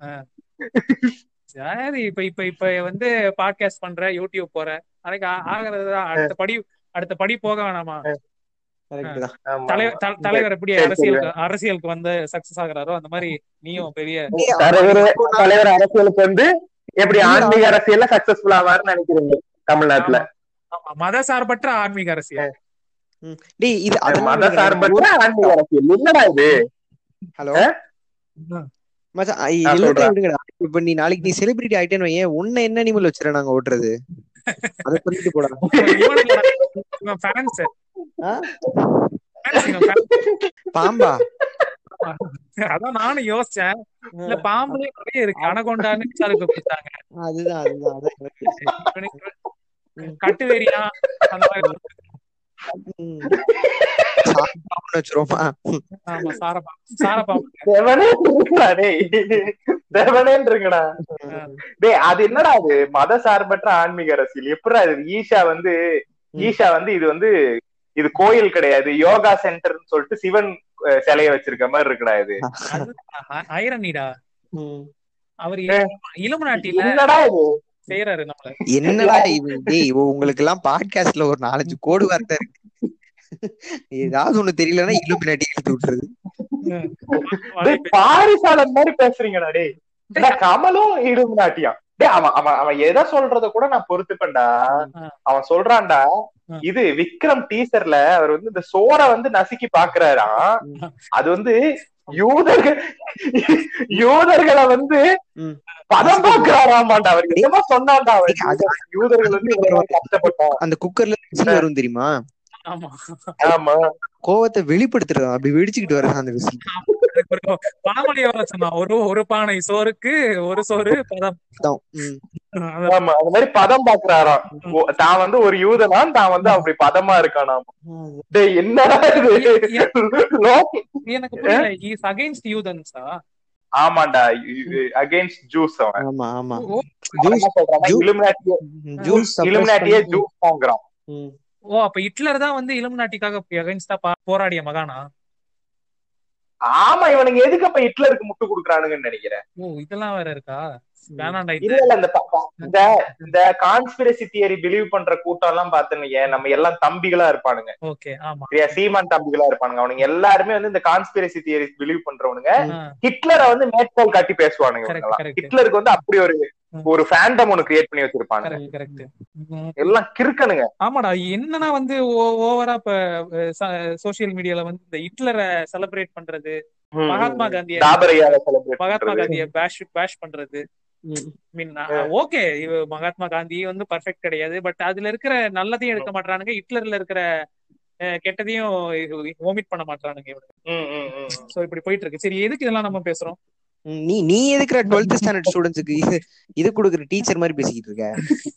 சரி இப்ப இப்ப இப்ப வந்து பாட்காஸ்ட் பண்ற யூடியூப் போற நாளைக்கு ஆ- ஆகுறது தான். அடுத்த படி அடுத்த படி போக வேணாமா கரெக்ட் தான் ஆமா, தலைவர் ஆமா. த- தலைவர் எப்படி சரி, சரி. அரசியலுக்கு அரசியலுக்கு வந்து சக்சஸ் ஆகுறாரோ அந்த மாதிரி நீயும் பெரிய தலைவர் தலைவர் அரசியலுக்கு வந்து எப்படி ஆன்மீக அரசியல்ல சக்சஸ்ஃபுல் ஆவாருன்னு நினைக்கிறீங்க தமிழ்நாட்டுல ஆமா, மத சார்பற்ற ஆன்மீக அரசியல் ம். டேய் இது அதெல்லாம் மத விடுங்க. சார்பற்ற ஆன்மீக அரசியல் என்னடா இது ஹலோ ஆ? மச்சான் ஐ- ஆ, எல்லாத்தையும் சொல்றா. விடுங்கடா இப்ப நீ நாளைக்கு நீ செலிபிரிட்டி ஆயிட்டேன்னு வையேன் உன்னை என்ன அனிமல் வச்சுற நாங்க ஓட்டுறது அத சொல்லிட்டு போடா இவன் ஃபேன்ஸ் ஆ? இவன் fans. பாம்பா அதான் நானும் யோசிச்சேன் இல்ல பாம்புலயே நிறைய இருக்கு அனகொண்டான்னு விசாரிக்க கொடுத்தாங்க அதுதான் அதுதான் அதான் எனக்கு. இவனுக்கு கட்டுவேரியா அந்த மாதிரி ம். சாப்பிடாமன்னு வச்சிருவோமா ஆமா சாரப்பா சாரப்பாம்பு செவனே இருக்குடா டேய் செவனேன்னு இருக்குடா டேய் அது என்னடா அது மத சார்பற்ற ஆன்மீக அரசியல் எப்படிடா இது ஈஷா வந்து ஈஷா வந்து இது வந்து இது கோயில் கிடையாது யோகா சென்டர்னு சொல்லிட்டு சிவன் அஹ், சிலைய வச்சிருக்க மாதிரி இருக்குடா இது ஐரனிடா ம். அவர் இளம நாட்டில என்னடா இது செய்யறாரு நம்மள என்னடா இது டேய் உங்களுக்கு எல்லாம் பாட்காஸ்ட்ல ஒரு நாலஞ்சு கோடு வார்த்தை இருக்கு ஏதாவது ஒண்ணு தெரியலன்னா இலுமினாட்டி எடுத்து விட்டுறது டேய், பாரிசாலன் மாதிரி பேசுறீங்கடா டேய் டேய், கமலும் இடும் நாட்டியம் டேய் அவன் அவன் அவன் எதை சொல்றத கூட நான் பொறுத்துப்பேன்டா அவன் சொல்றான்டா ஆ. இது விக்ரம் டீசர்ல அவர் வந்து இந்த சோற வந்து நசுக்கி பாக்குறாராம் அது வந்து யூதர்கள் யூதர்களை வந்து ம். பதம் பாக்குறாராமாண்டா அவர் என்னமோ சொன்னான்டா அவர் டேய், அது- யூதர்கள் வந்து இவ்வளவு கஷ்டப்பட்டோம் அந்த குக்கர்ல விசில் வரும் தெரியுமா ஆமா ஆமா கோவத்தை வெளிப்படுத்துறது அப்படி வெடிச்சுக்கிட்டு வர்றது அந்த விசில் அதுக்கு ஒரு பழமொழி எவ்வளவு சொன்னா ஒரு ஒரு பானை சோறுக்கு ஒரு சோறு பதம் தான் ம். அதான். ஆமா அந்த மாதிரி பதம் பாக்குறாராம் ஓ, தான் வந்து ஒரு யூதனான் தான் வந்து அப்படி பதமா இருக்கானாம் டேய் என்னடா இது லோக்கி எனக்கு புரியல இஸ் அகைன்ஸ்ட் யூதன்ஸா ஆமாண்டா அகைன்ஸ்ட் ஜூஸ் அவன் ஆமா ஆமா ஓ ஜூஸ் என்ன சொல்றான்னா, ஜூ- இலுமினாட்டியே ஜூஸ் இலுமினாட்டியே ஜூஸ் வாங்குறான் ம். ஓ அப்ப ஹிட்லர் தான் வந்து இளம் நாட்டிக்காக அகைன்ஸ்டா போராடிய மகானா ஆமா இவனுங்க எதுக்கு அப்ப ஹிட்லருக்கு முட்டு குடுக்குறானுங்கன்னு நினைக்கிறேன் ஓ இதெல்லாம் வேற இருக்கா வேணாண்டா இல்ல இது இல்ல இந்த ப- ப- இந்த இந்த கான்ஸ்பிரசி தியரி பிலீவ் பண்ற கூட்டம் எல்லாம் பாத்துனீங்க நம்ம எல்லாம் தம்பிகளா இருப்பானுங்க ஓகே ஆமா சரியா சீமான் தம்பிகளா இருப்பானுங்க அவனுங்க எல்லாருமே வந்து இந்த கான்ஸ்பிரசி தியரி பிலீவ் பண்றவனுங்க ஹிட்லரை வந்து மேற்கோள் காட்டி பேசுவானுங்க கரெக்ட் இவனுங்கெல்லாம். கரெக்ட் ஹிட்லருக்கு வந்து அப்படி ஒரு ம். ஒரு ஃபேண்டம் ஒண்ணு கிரியேட் பண்ணி வச்சிருப்பானுங்க கரெக்ட் கரெக்ட் எல்லாம் கிறுக்கனுங்க ஆமாடா என்னன்னா வந்து ஓவரா இப்ப சோசியல் மீடியால வந்து இந்த ஹிட்லரை செலிப்ரேட் பண்றது மகாத்மா காந்திய தாபரையால செலிப்ரேட் மகாத்மா பண்றது காந்திய பேஷ் பேஷ் பண்றது மீன் ஓகே மகாத்மா காந்தி வந்து பர்ஃபெக்ட் கிடையாது பட் அதுல இருக்கிற நல்லதையும் எடுக்க மாட்டானுங்க ஹிட்லர்ல இருக்கிற அஹ், கெட்டதையும் ஓமிட் பண்ண மாட்டானுங்க இவனுங்க ம், ம், ம். சோ இப்படி போயிட்டு இருக்கு சரி எதுக்கு இதெல்லாம் நம்ம பேசுறோம் ம், நீ நீ எதுக்குற டுவெல்த் ஸ்டாண்டர்ட் ஸ்டூடெண்ட்ஸுக்கு இது இது கொடுக்குற டீச்சர் மாதிரி பேசிக்கிட்டு இருக்க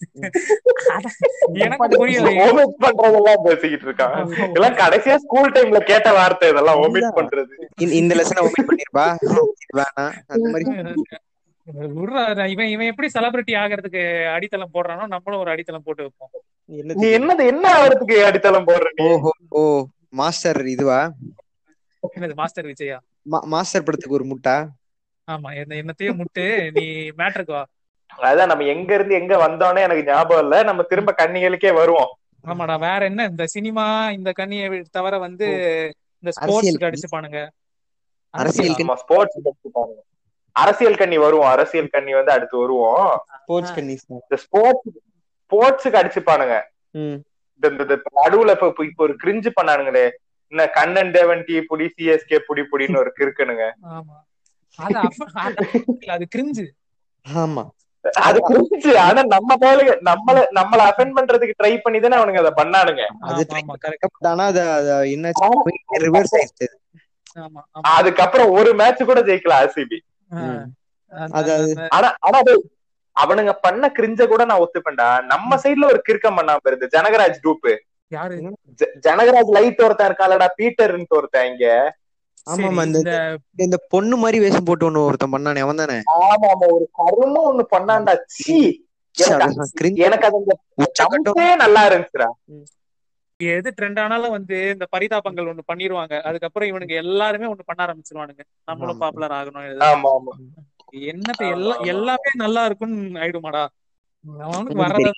எனக்கு புரியல omit பண்றதெல்லாம் பேசிக்கிட்டு இருக்கான் இதெல்லாம் கடைசியா ஸ்கூல் டைம்ல கேட்ட வார்த்தை இதெல்லாம் ஓமிட் பண்றது இந்த- இந்த லெசனை ஒமிட் பண்ணிருப்பா இது வேணாம் அந்த மாதிரி விட்றா, இவன் இவன் எப்படி செலிபிரிட்டி ஆகிறதுக்கு அடித்தளம் போடுறானோ நம்மளும் ஒரு அடித்தளம் போட்டு வைப்போம் நீ என்னது என்னது என்ன ஆகிறதுக்கு அடித்தளம் போடுற நீ? ஓஹோ ஓ மாஸ்டர் இதுவா என்னது மாஸ்டர் விஜயா மா- மாஸ்டர் படத்துக்கு ஒரு முட்டா ஆமா என்ன என்னத்தையும் முட்டு நீ மேட்ருக்கு வா அதான் நம்ம எங்க இருந்து எங்க வந்தோன்னே எனக்கு ஞாபகம் இல்ல நம்ம திரும்ப கன்னிகளுக்கே வருவோம் ஆமாடா வேற என்ன இந்த சினிமா இந்த கண்ணியை தவிர வந்து இந்த அரசியல் ஸ்போர்ட்ஸ்க்கு அடிச்சுப்பானுங்க அரசியல் அரசியலா? நம்ம ஸ்போர்ட்ஸ் அரசியல் கண்ணி வருவோம் அரசியல் கண்ணி வந்து அடுத்து வருவோம் ஸ்போர்ட்ஸ் கன்னிஸ் இந்த ஸ்போர்ட்ஸ் ஸ்போர்ட்ஸுக்கு அடிச்சுப்பானுங்க ம் இந்த இந்த- இந்த நடுவுல இப்ப இப்ப- இப்ப ஒரு கிரிஞ்சு பண்ணானுங்களே என்ன கண்ணன் தேவன் டீ புடி சிஎஸ்கே புடி புடின்னு ஒரு கிறுக்கனுங்க ஆமா அது அப்ப- அது இல்ல, அது கிரிஞ்சு ஆமா அது கிரிஞ்சு ஆனா நம்ம மேல நம்மள நம்மள அஃபெண்ட் பண்றதுக்கு ட்ரை பண்ணி தானே அவனுங்க அதை பண்ணானுங்க அது ஆமா ஆமா கரெக்ட் ஆனா அது அது என்னாச்சு ரிவர்ஸ் ஆயிடுச்சு ஆமா ஆமா அதுக்கப்புறம் ஒரு மேட்ச் கூட ஜெயிக்கல ஆர்சிபி ஆ. ம். அந்த- அது- அது- அந்த- ஆனா ஆனா அது அவனுங்க பண்ண கிரிஞ்ச கூட நான் ஒத்துப்பேன்டா நம்ம சைடுல ஒரு கிறுக்கம் பண்ணாம இருந்து ஜனகராஜ் குரூப் யாரு ஜனகராஜ் லைட் ஒருத்தன் இருக்காளடா பீட்டர்ன்னு ஒருத்தன் இங்க ஆமா சரி, ஆமா இந்த இந்த இந்த பொண்ணு மாதிரி வேஷம் போட்டு ஒண்ணு ஒருத்தன் பண்ணானே அவன் தானே ஆமா ஆமா ஒரு கருமம் ஒண்ணு பண்ணான்டா சீ எனக்கு- எனக்கு அது அந்த உச்சக்கட்டம் ஜம்பே நல்லா இருந்துச்சுடா எது ட்ரெண்ட் ஆனாலும் வந்து இந்த பரிதாபங்கள் ஒண்ணு பண்ணிருவாங்க அதுக்கப்புறம் இவனுங்க எல்லாருமே ஒண்ணு பண்ண ஆரம்பிச்சிருவானுங்க நம்மளும் ஆமா. பாப்புலர் ஆகணும் இது. ஆமா ஆமா என்னத்த ஆமா, எல்லா ஆமா. எல்லாமே நல்லா இருக்கும்னு ஆயிடுமாடா அவனுக்கு உனக்கு வர்றத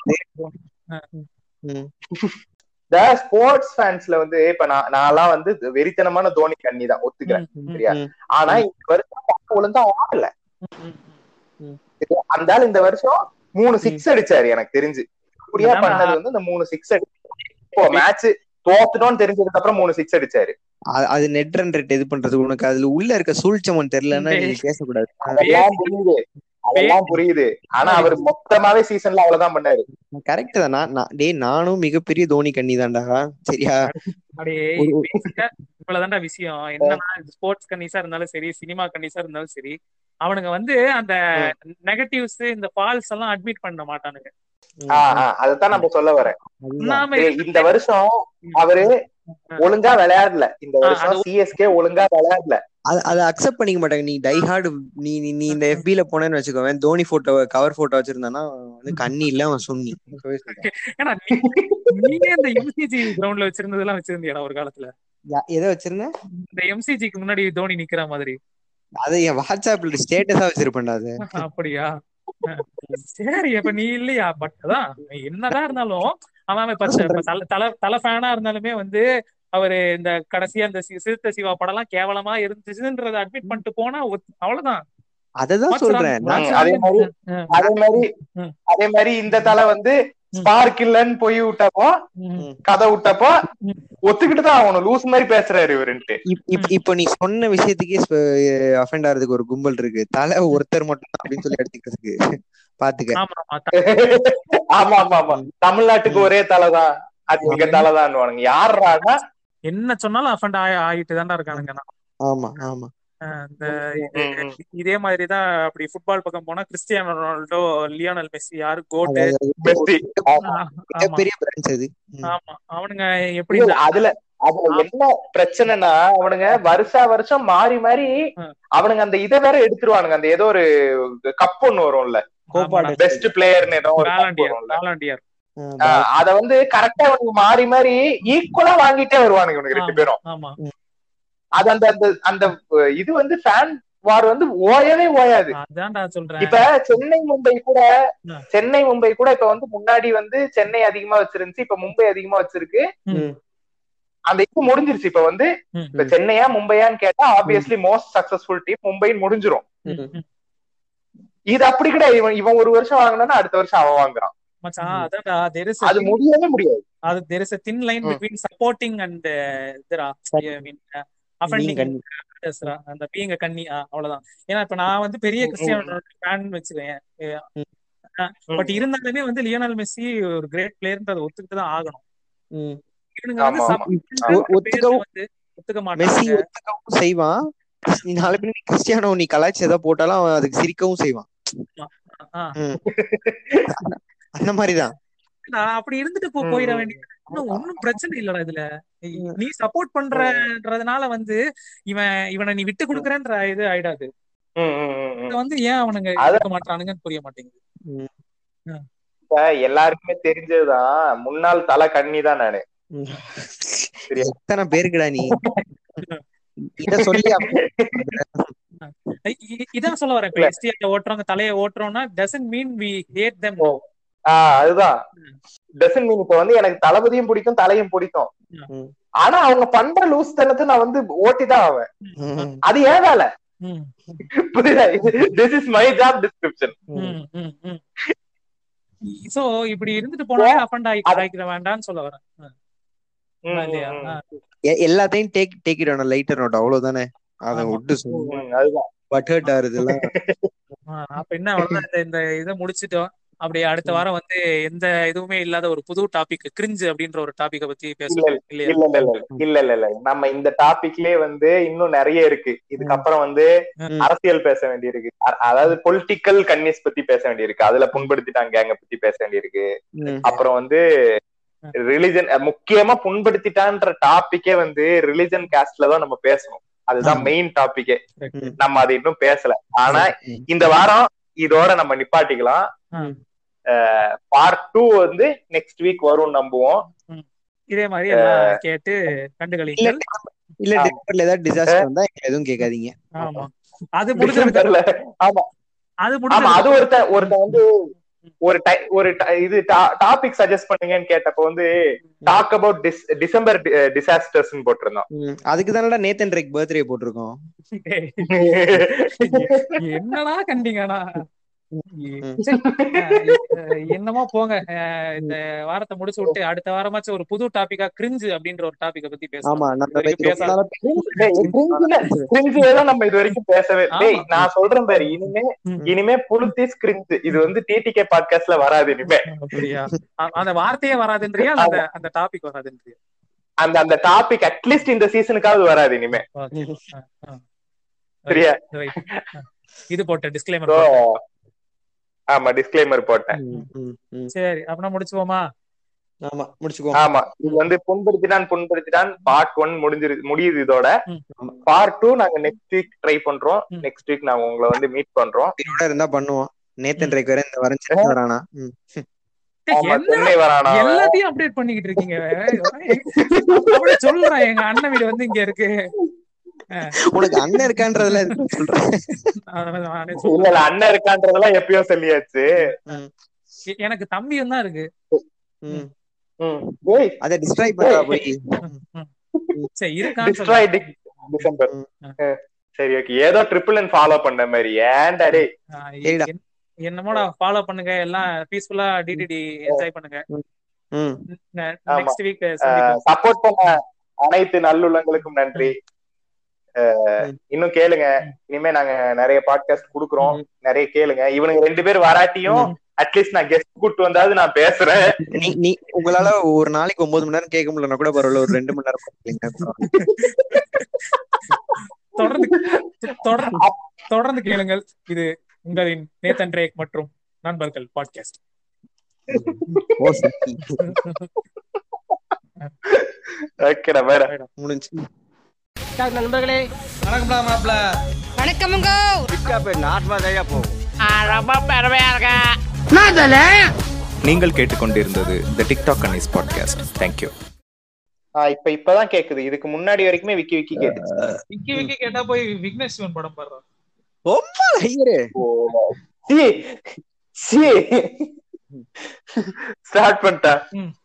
ம். இந்த ஸ்போர்ட்ஸ் ஃபேன்ஸ்ல வந்து இப்ப நான் நான்லாம் வந்து வெறித்தனமான தோனி கண்ணி தான் ஒத்துக்கிறேன் சரியா? ம். ஆனா இந்த வருஷம் பார்க்க ஒழுங்கா ஆடல ம். சரியா? அந்த ஆள் இந்த வருஷம் மூணு சிக்ஸ் அடிச்சாரு எனக்கு தெரிஞ்சு அப்படியா அதான்டா. பண்ணது வந்து இந்த மூணு சிக்ஸ் அடி இப்போ மேட்ச் தோத்துட்டோம்னு தெரிஞ்சதுக்கு அப்புறம் மூணு சிக்ஸ் அடிச்சாரு அது- அது நெட் ரன் ரேட் இது பண்றது உனக்கு அதுல உள்ள இருக்க சூழ்ச்சமன் தெரியலன்னா நீ டேய். பேசக்கூடாது அதெல்லாம் புரியுது அதெல்லாம் புரியுது ஆனா அவர் மொத்தமாவே சீசன்ல அவ்வளவுதான் பண்ணாரு கரெக்ட் தான் நான் நான்- டேய் நானும் மிகப்பெரிய தோனி கண்ணி தான்டா சரியா அப்படியே ஒரு- basic-ஆ இவ்வளவுதான்டா விஷயம் என்னன்னா ஸ்போர்ட்ஸ் கன்னிஸா இருந்தாலும் சரி சினிமா கன்னிஸா இருந்தாலும் சரி அவனுங்க வந்து அந்த நெகட்டிவ்ஸ் இந்த ஃபால்ஸ் எல்லாம் அட்மிட் பண்ண மாட்டானுங்க ஆஹ் ஆஹ் அதைத்தான் நம்ம சொல்ல வரேன் அதுதான். நாம ஏய், இந்த வருஷம் அவரு ஒழுங்கா விளையாடல இந்த வருஷம் சிஎஸ்கே ஒழுங்கா விளையாடல அது- அதை அக்செப்ட் பண்ணிக்க மாட்டாங்க நீ டை ஹார்டு நீ நீ- நீ இந்த FB ல போனேன்னு வச்சுக்கோவேன் தோனி போட்டோ கவர் போட்டோ வச்சிருந்தானா வந்து கண்ணி இல்ல அவன் சொன்னி இப்பவே சொல்றேன். ஏன்னா நீ- நீயே இந்த எம்சிஜி கிரவுண்ட்ல வச்சிருந்ததெல்லாம் வச்சிருந்தியாடா ஒரு காலத்துல யா- எதை வச்சிருந்தேன் இந்த எம்சிஜிக்கு முன்னாடி தோனி நிக்கிற மாதிரி அதை என் வாட்ஸ்அப்ல ஸ்டேட்டஸா வச்சிருப்பேன்டா அது அப்படியா சரி இப்ப நீ இல்லையா பட் அதான் என்னதான் இருந்தாலும் அவன் அவன் இப்ப இப்ப தல தல தல ஃபேனா இருந்தாலுமே வந்து அவரு இந்த கடைசியா இந்த சி- சிறுத்தை சிவா படம் எல்லாம் கேவலமா இருந்துச்சுன்றத அட்மிட் பண்ணிட்டு போனா ஒத்- அவ்வளவுதான் அததான் What's wrong? சொல்றேன் நான் ம், அதே மாதிரி ம், அதே மாதிரி ம். அதே மாதிரி இந்த தலை வந்து ஸ்பார்க் இல்லன்னு போய் விட்டப்போ ம், கதை விட்டப்போ ம். ஒத்துக்கிட்டு தான் அவனு லூஸ் மாதிரி பேசுறாரு இவருன்ட்டு இப்- இப்- இப்போ நீ சொன்ன விஷயத்துக்கே அஃபெண்ட் ஆறதுக்கு ஒரு கும்பல் இருக்கு தலை ஒருத்தர் மட்டும் தான் அப்படின்னு சொல்லி எடுத்துக்கிறதுக்கு பாத்துக்க ஆமா ஆமா த- ஆமா ஆமா ஆமா தமிழ்நாட்டுக்கு ஒரே தலைதான் அது எங்க தலைதான் யாருறான்னா என்ன சொன்னாலும் அஃபண்ட் ஆயிட்டு தான்டா இருக்கானுங்க நான். ஆமா ஆமா அஹ் இந்த இது- இதே மாதிரிதான் அப்படி ஃபுட்பால் பக்கம் போனா கிறிஸ்டியானோ ரொனால்டோ லியோனல் மெஸ்ஸி யாரு கோட்டு அது- அது மெஸ்ஸி ஆமா மிகப்பெரிய பிரான்ச் அது ம். ஆமா அவனுங்க எப்படி இல்ல, அதுல அதுல என்ன பிரச்சனைனா அவனுங்க வருஷா வருஷம் மாறி மாறி ஆ. அவனுங்க அந்த இதை வேற எடுத்துருவானுங்க அந்த ஏதோ ஒரு கப் ஒண்ணு வரும்ல கோப்பா ஆமாடா. பெஸ்ட் பிளேயர்னு ஏதோ ஒரு கப் வாலண்டியர் வரும்ல வாலண்டியர் ஆ, ஆ, அத வந்து கரெக்டா அவனுக்கு மாறி மாறி ஈக்குவலா வாங்கிட்டே வருவானுங்க இவனுக்கு ரெண்டு பேரும் ஆமா அது அந்த அந்த அந்த இது வந்து ஃபேன் வார் வந்து ஓயவே ஓயாது அதான்டா சொல்றேன் இப்ப சென்னை மும்பை கூட ஆ. சென்னை மும்பை கூட இப்ப வந்து முன்னாடி வந்து சென்னை அதிகமா வச்சிருந்துச்சு இப்ப மும்பை அதிகமா வச்சிருக்கு ம். அந்த இது முடிஞ்சிருச்சு இப்ப வந்து ம், இப்ப சென்னையா மும்பையான்னு கேட்டா ஆப்வியஸ்லி மோஸ்ட் சக்சஸ்ஃபுல் டீம் மும்பைன்னு முடிஞ்சிரும் ம், ம். இது அப்படி கிடையாது இவன் இவன் ஒரு வருஷம் வாங்கினா அடுத்த வருஷம் அவன் வாங்குறான் மச்சான் அதான்டா there is a அது thin- முடியவே முடியாது அது there is a thin line ம். between supporting and uh, இதுடா I mean, uh, offending கண்ணி. others டா. அந்த பீங்க கண்ணி ஆ, அவ்வளவுதான் ஏன்னா இப்ப நான் வந்து பெரிய ம், கிறிஸ்டியானோ ஃபேன் வச்சுக்கேன் ம். பட் இருந்தாலுமே வந்து லியோனல் மெஸ்ஸி ஒரு கிரேட் பிளேயர்ன்றத ஒத்துக்கிட்டு தான் ஆகணும் ம். இவனுங்க வந்து ஆமா, support ஆமா. பண்ற ஒ- ஒத்துக்கவும் பேர்ல வந்து ஒத்துக்க மெஸ்ஸி மாட்டாங்க ஒத்துக்கவும் செய்வான் நீ நாலு பேர் நீ கிறிஸ்டியானோ நீ கலாச்சி எதாவது போட்டாலும் அவன் அதுக்கு சிரிக்கவும் செய்வான் ஆ. ம். அந்த மாதிரிதான் நான் அப்படி இருந்துட்டு போ ம், போயிட ம். வேண்டியது இன்னும் ஒன்னும் பிரச்சனை இல்லடா இதுல நீ சப்போர்ட் பண்றன்றதுனால வந்து இவன் இவனை நீ விட்டு கொடுக்குறன்ற இது ஆயிடாது ம், ம், ம், ம். இத வந்து ஏன் அவனுங்க அது- இருக்க மாட்டானுங்கன்னு புரிய மாட்டேங்குது இப்ப எல்லாருக்குமே தெரிஞ்சதுதான் முன்னாள் தலை கண்ணி தான் நானு ம். சரியா? எத்தனை பேருக்குடா நீ இத சொல்லி இ- இ- இதான் சொல்ல வரேன் இப்ப இல்ல. எஸ்டிஆர் ஓட்டுறவங்க தலையை ஓட்டுறோம்னா doesn't mean we hate them ah அதுதான் டசன் மீன் இப்ப வந்து எனக்கு தளபதியும் பிடிக்கும் தலையும் பிடிக்கும் ம். ஆனா அவங்க பண்ற லூஸ் தனத்தை நான் வந்து ஓட்டிதான் ஆவேன் ம். அது ஏன் வேலை புரியுதா this is my job description ம். சோ இப்படி இருந்துட்டு போனாலே அஃபண்ட் ஆகி ஆகிக்கிற வேண்டாம்னு சொல்ல வரேன் இல்லையா ஆ. எ- எல்லாத்தையும் take take it on lighter note அவ்வளவுதானே அத ஆமா. விட்டு சொல்லு அதுதான் பட் ஹர்ட் ஆறுதுலாம் ஆ, அப்ப என்ன அவ்வளவுதான் இந்த இந்த இதை முடிச்சிட்டோம் அப்படியே அடுத்த வாரம் வந்து எந்த இதுவுமே இல்லாத ஒரு புது டாபிக் கிரிஞ்சு அப்படின்ற ஒரு டாபிக்க பத்தி பேசுவோம் இல்லையா இல்ல இல்ல இல்ல இல்ல இல்ல இல்ல நம்ம இந்த டாபிக்லயே வந்து இன்னும் நிறைய இருக்கு இதுக்கப்புறம் வந்து ம். அரசியல் பேச வேண்டியிருக்கு அ- அதாவது பொலிட்டிக்கல் கன்னிஸ் பத்தி பேச வேண்டியிருக்கு அதுல புண்படுத்திட்டாங்க கேங்க பத்தி பேச வேண்டியிருக்கு ம். அப்புறம் வந்து ரிலிஜன் முக்கியமா புண்படுத்திட்டான்ற டாபிக்கே வந்து ரிலிஜன் காஸ்ட்ல தான் நம்ம பேசணும் அதுதான் ஆமா. மெயின் டாபிக்கே Correct. நம்ம அதை இன்னும் பேசல ஆனா ம். இந்த வாரம் இதோட நம்ம நிப்பாட்டிக்கலாம் ம். பார்ட் டூ வந்து நெக்ஸ்ட் வீக் வரும் நம்புவோம் இதே மாதிரி எல்லாம் கேட்டு கண்டுகளிங்கள் இல்ல டிசம்பர்ல ஏதாவது டிசாஸ்டர் வந்தா எங்களை எதுவும் கேட்காதீங்க ஆமா அது முடிஞ்சது டிசம்பர்ல ஆமா அது ஆமா முடிஞ்சது அது ஒருத்தன் ஒருத்தன் வந்து ஒரு ti- ஒரு ti- இது டாபிக் சஜஸ்ட் பண்ணுங்கன்னு கேட்டப்ப வந்து டாக் அபவுட் டிசம்பர் டிசாஸ்டர்ஸ் போட்டிருந்தோம் ம். அதுக்கு தானடா நேத்தன் ரேக் பர்த்டே போட்டிருக்கோம் என்னடா கண்டிங்கடா ம். சரி, அஹ் என்னமோ போங்க அஹ் இந்த வாரத்தை முடிச்சு விட்டு அடுத்த வாரமாச்சும் ஒரு புது டாபிக்கா கிரிஞ்சு அப்படின்ற ஒரு டாபிக்க பத்தி பேசலாம் ஆமா நம்ம இது வரைக்கும் ரொம்ப நாளா டேய், கிரிஞ்சுல- கிரிஞ்சுலதான் நம்ம இது வரைக்கும் பேசவே டேய் ஆமா. நான் சொல்றேன் பாரு இனிமே ம். இனிமே புளுத்திஸ் கிரிஞ்சு இது வந்து டிடிகே பாட்காஸ்ட்ல வராது இனிமே அப்படியா அ- அந்த வார்த்தையே வராதுன்றியா இல்ல அந்த அந்த டாபிக் வராதுன்றியா அந்த அந்த டாபிக் அட்லீஸ்ட் இந்த சீசனுக்காவது வராது இனிமே Okay. அஹ், அஹ். சரியா? Right. அஹ். இது போட்ட So, டிஸ்கிளைமர் ஆமா டிஸ்க்ளைமர் போட்டேன் ம், ம், ம். சரி அப்படின்னா முடிச்சுவோமா ஆமா முடிச்சுக்கோ ஆமா இது வந்து புண்படுத்திட்டான் புண்படுத்திட்டான் பார்ட் ஒன் முடிஞ்சிரு முடியுது இதோட ம். பார்ட் டூ நாங்க நெக்ஸ்ட் வீக் ட்ரை பண்றோம் ம். நெக்ஸ்ட் வீக் நாங்க உங்களை வந்து மீட் பண்றோம் இதோட இருந்தா பண்ணுவோம் நேத்தன் ரேக் வேற இந்த வாரம் சென்னை வரானா ம். டேய், ஆமா என்ன சென்னை வரானா அவன். எல்லாத்தையும் அப்டேட் பண்ணிக்கிட்டு இருக்கீங்க அப்படியே சொல்றேன் எங்க அண்ணன் வீடு வந்து இங்க இருக்கு உனக்கு அண்ணன் இருக்கான்றதுல எதுக்கு சொல்றேன் அதனால நானே இல்ல சொல்றேன். இல்ல அண்ணன் இருக்கான்றதெல்லாம் எப்பயோ சொல்லியாச்சு எ- எனக்கு தம்பியும் தான் இருக்கு ம். ம். ஏய் அத டிஸ்ட்ராய் பண்றா போய் சரி இருக்கான்னு டிஸ்ட்ராய் சொல்றேன். டிசம்பர் ம். அஹ், சரி ஓகே ஏதோ ட்ரிபிள் அண்ட் ஃபாலோ பண்ண மாதிரி ஏன்டா டேய் ஆ, சரிடா. என்- என்னமோடா ஃபாலோ பண்ணுங்க எல்லாம் பீஸ்ஃபுல்லா டிடிடி என்ஜாய் பண்ணுங்க ம் ஆமா. நெக்ஸ்ட் வீக் சந்திப்போம் சப்போர்ட் பண்ண அனைத்து நல்லுள்ளங்களுக்கும் நன்றி அஹ், ம். இன்னும் கேளுங்க இனிமே நாங்க நிறைய பாட்காஸ்ட் குடுக்குறோம் நிறைய கேளுங்க இவனுங்க ரெண்டு பேர் வராட்டியும் அட்லீஸ்ட் நான் கெஸ்ட் கூட்டு வந்தாவது நான் பேசுறேன் நீ நீ உங்களால ஒரு நாளைக்கு ஒன்பது மணி நேரம் கேட்க முடியலன்னா கூட பரவாயில்ல ஒரு ரெண்டு மணி நேரம் கேளுங்க. தொடர்ந்து தொடர்ந்து தொடர்ந்து கேளுங்கள் இது உங்களின் நேத்தன் ரேக் மற்றும் நண்பர்கள் பாட்காஸ்ட் ஓ, சரி. ஓகேடா வேற முடிஞ்சு நண்பர்களே வணக்கமுங்க நீங்கள் கேட்டுக்கொண்டிருந்தது the TikTok Annie's podcast thank you ah இப்ப இப்பதான் கேக்குது இதுக்கு முன்னாடி வரைக்குமே விக்கி விக்கி கேட்டுச்சு விக்கி விக்கி கேட்டா போய் விக்னேஷ் சிவன் படம் பாடுறான் ஐயரே சி சி ஸ்டார்ட் பண்ணிட்டா ம்.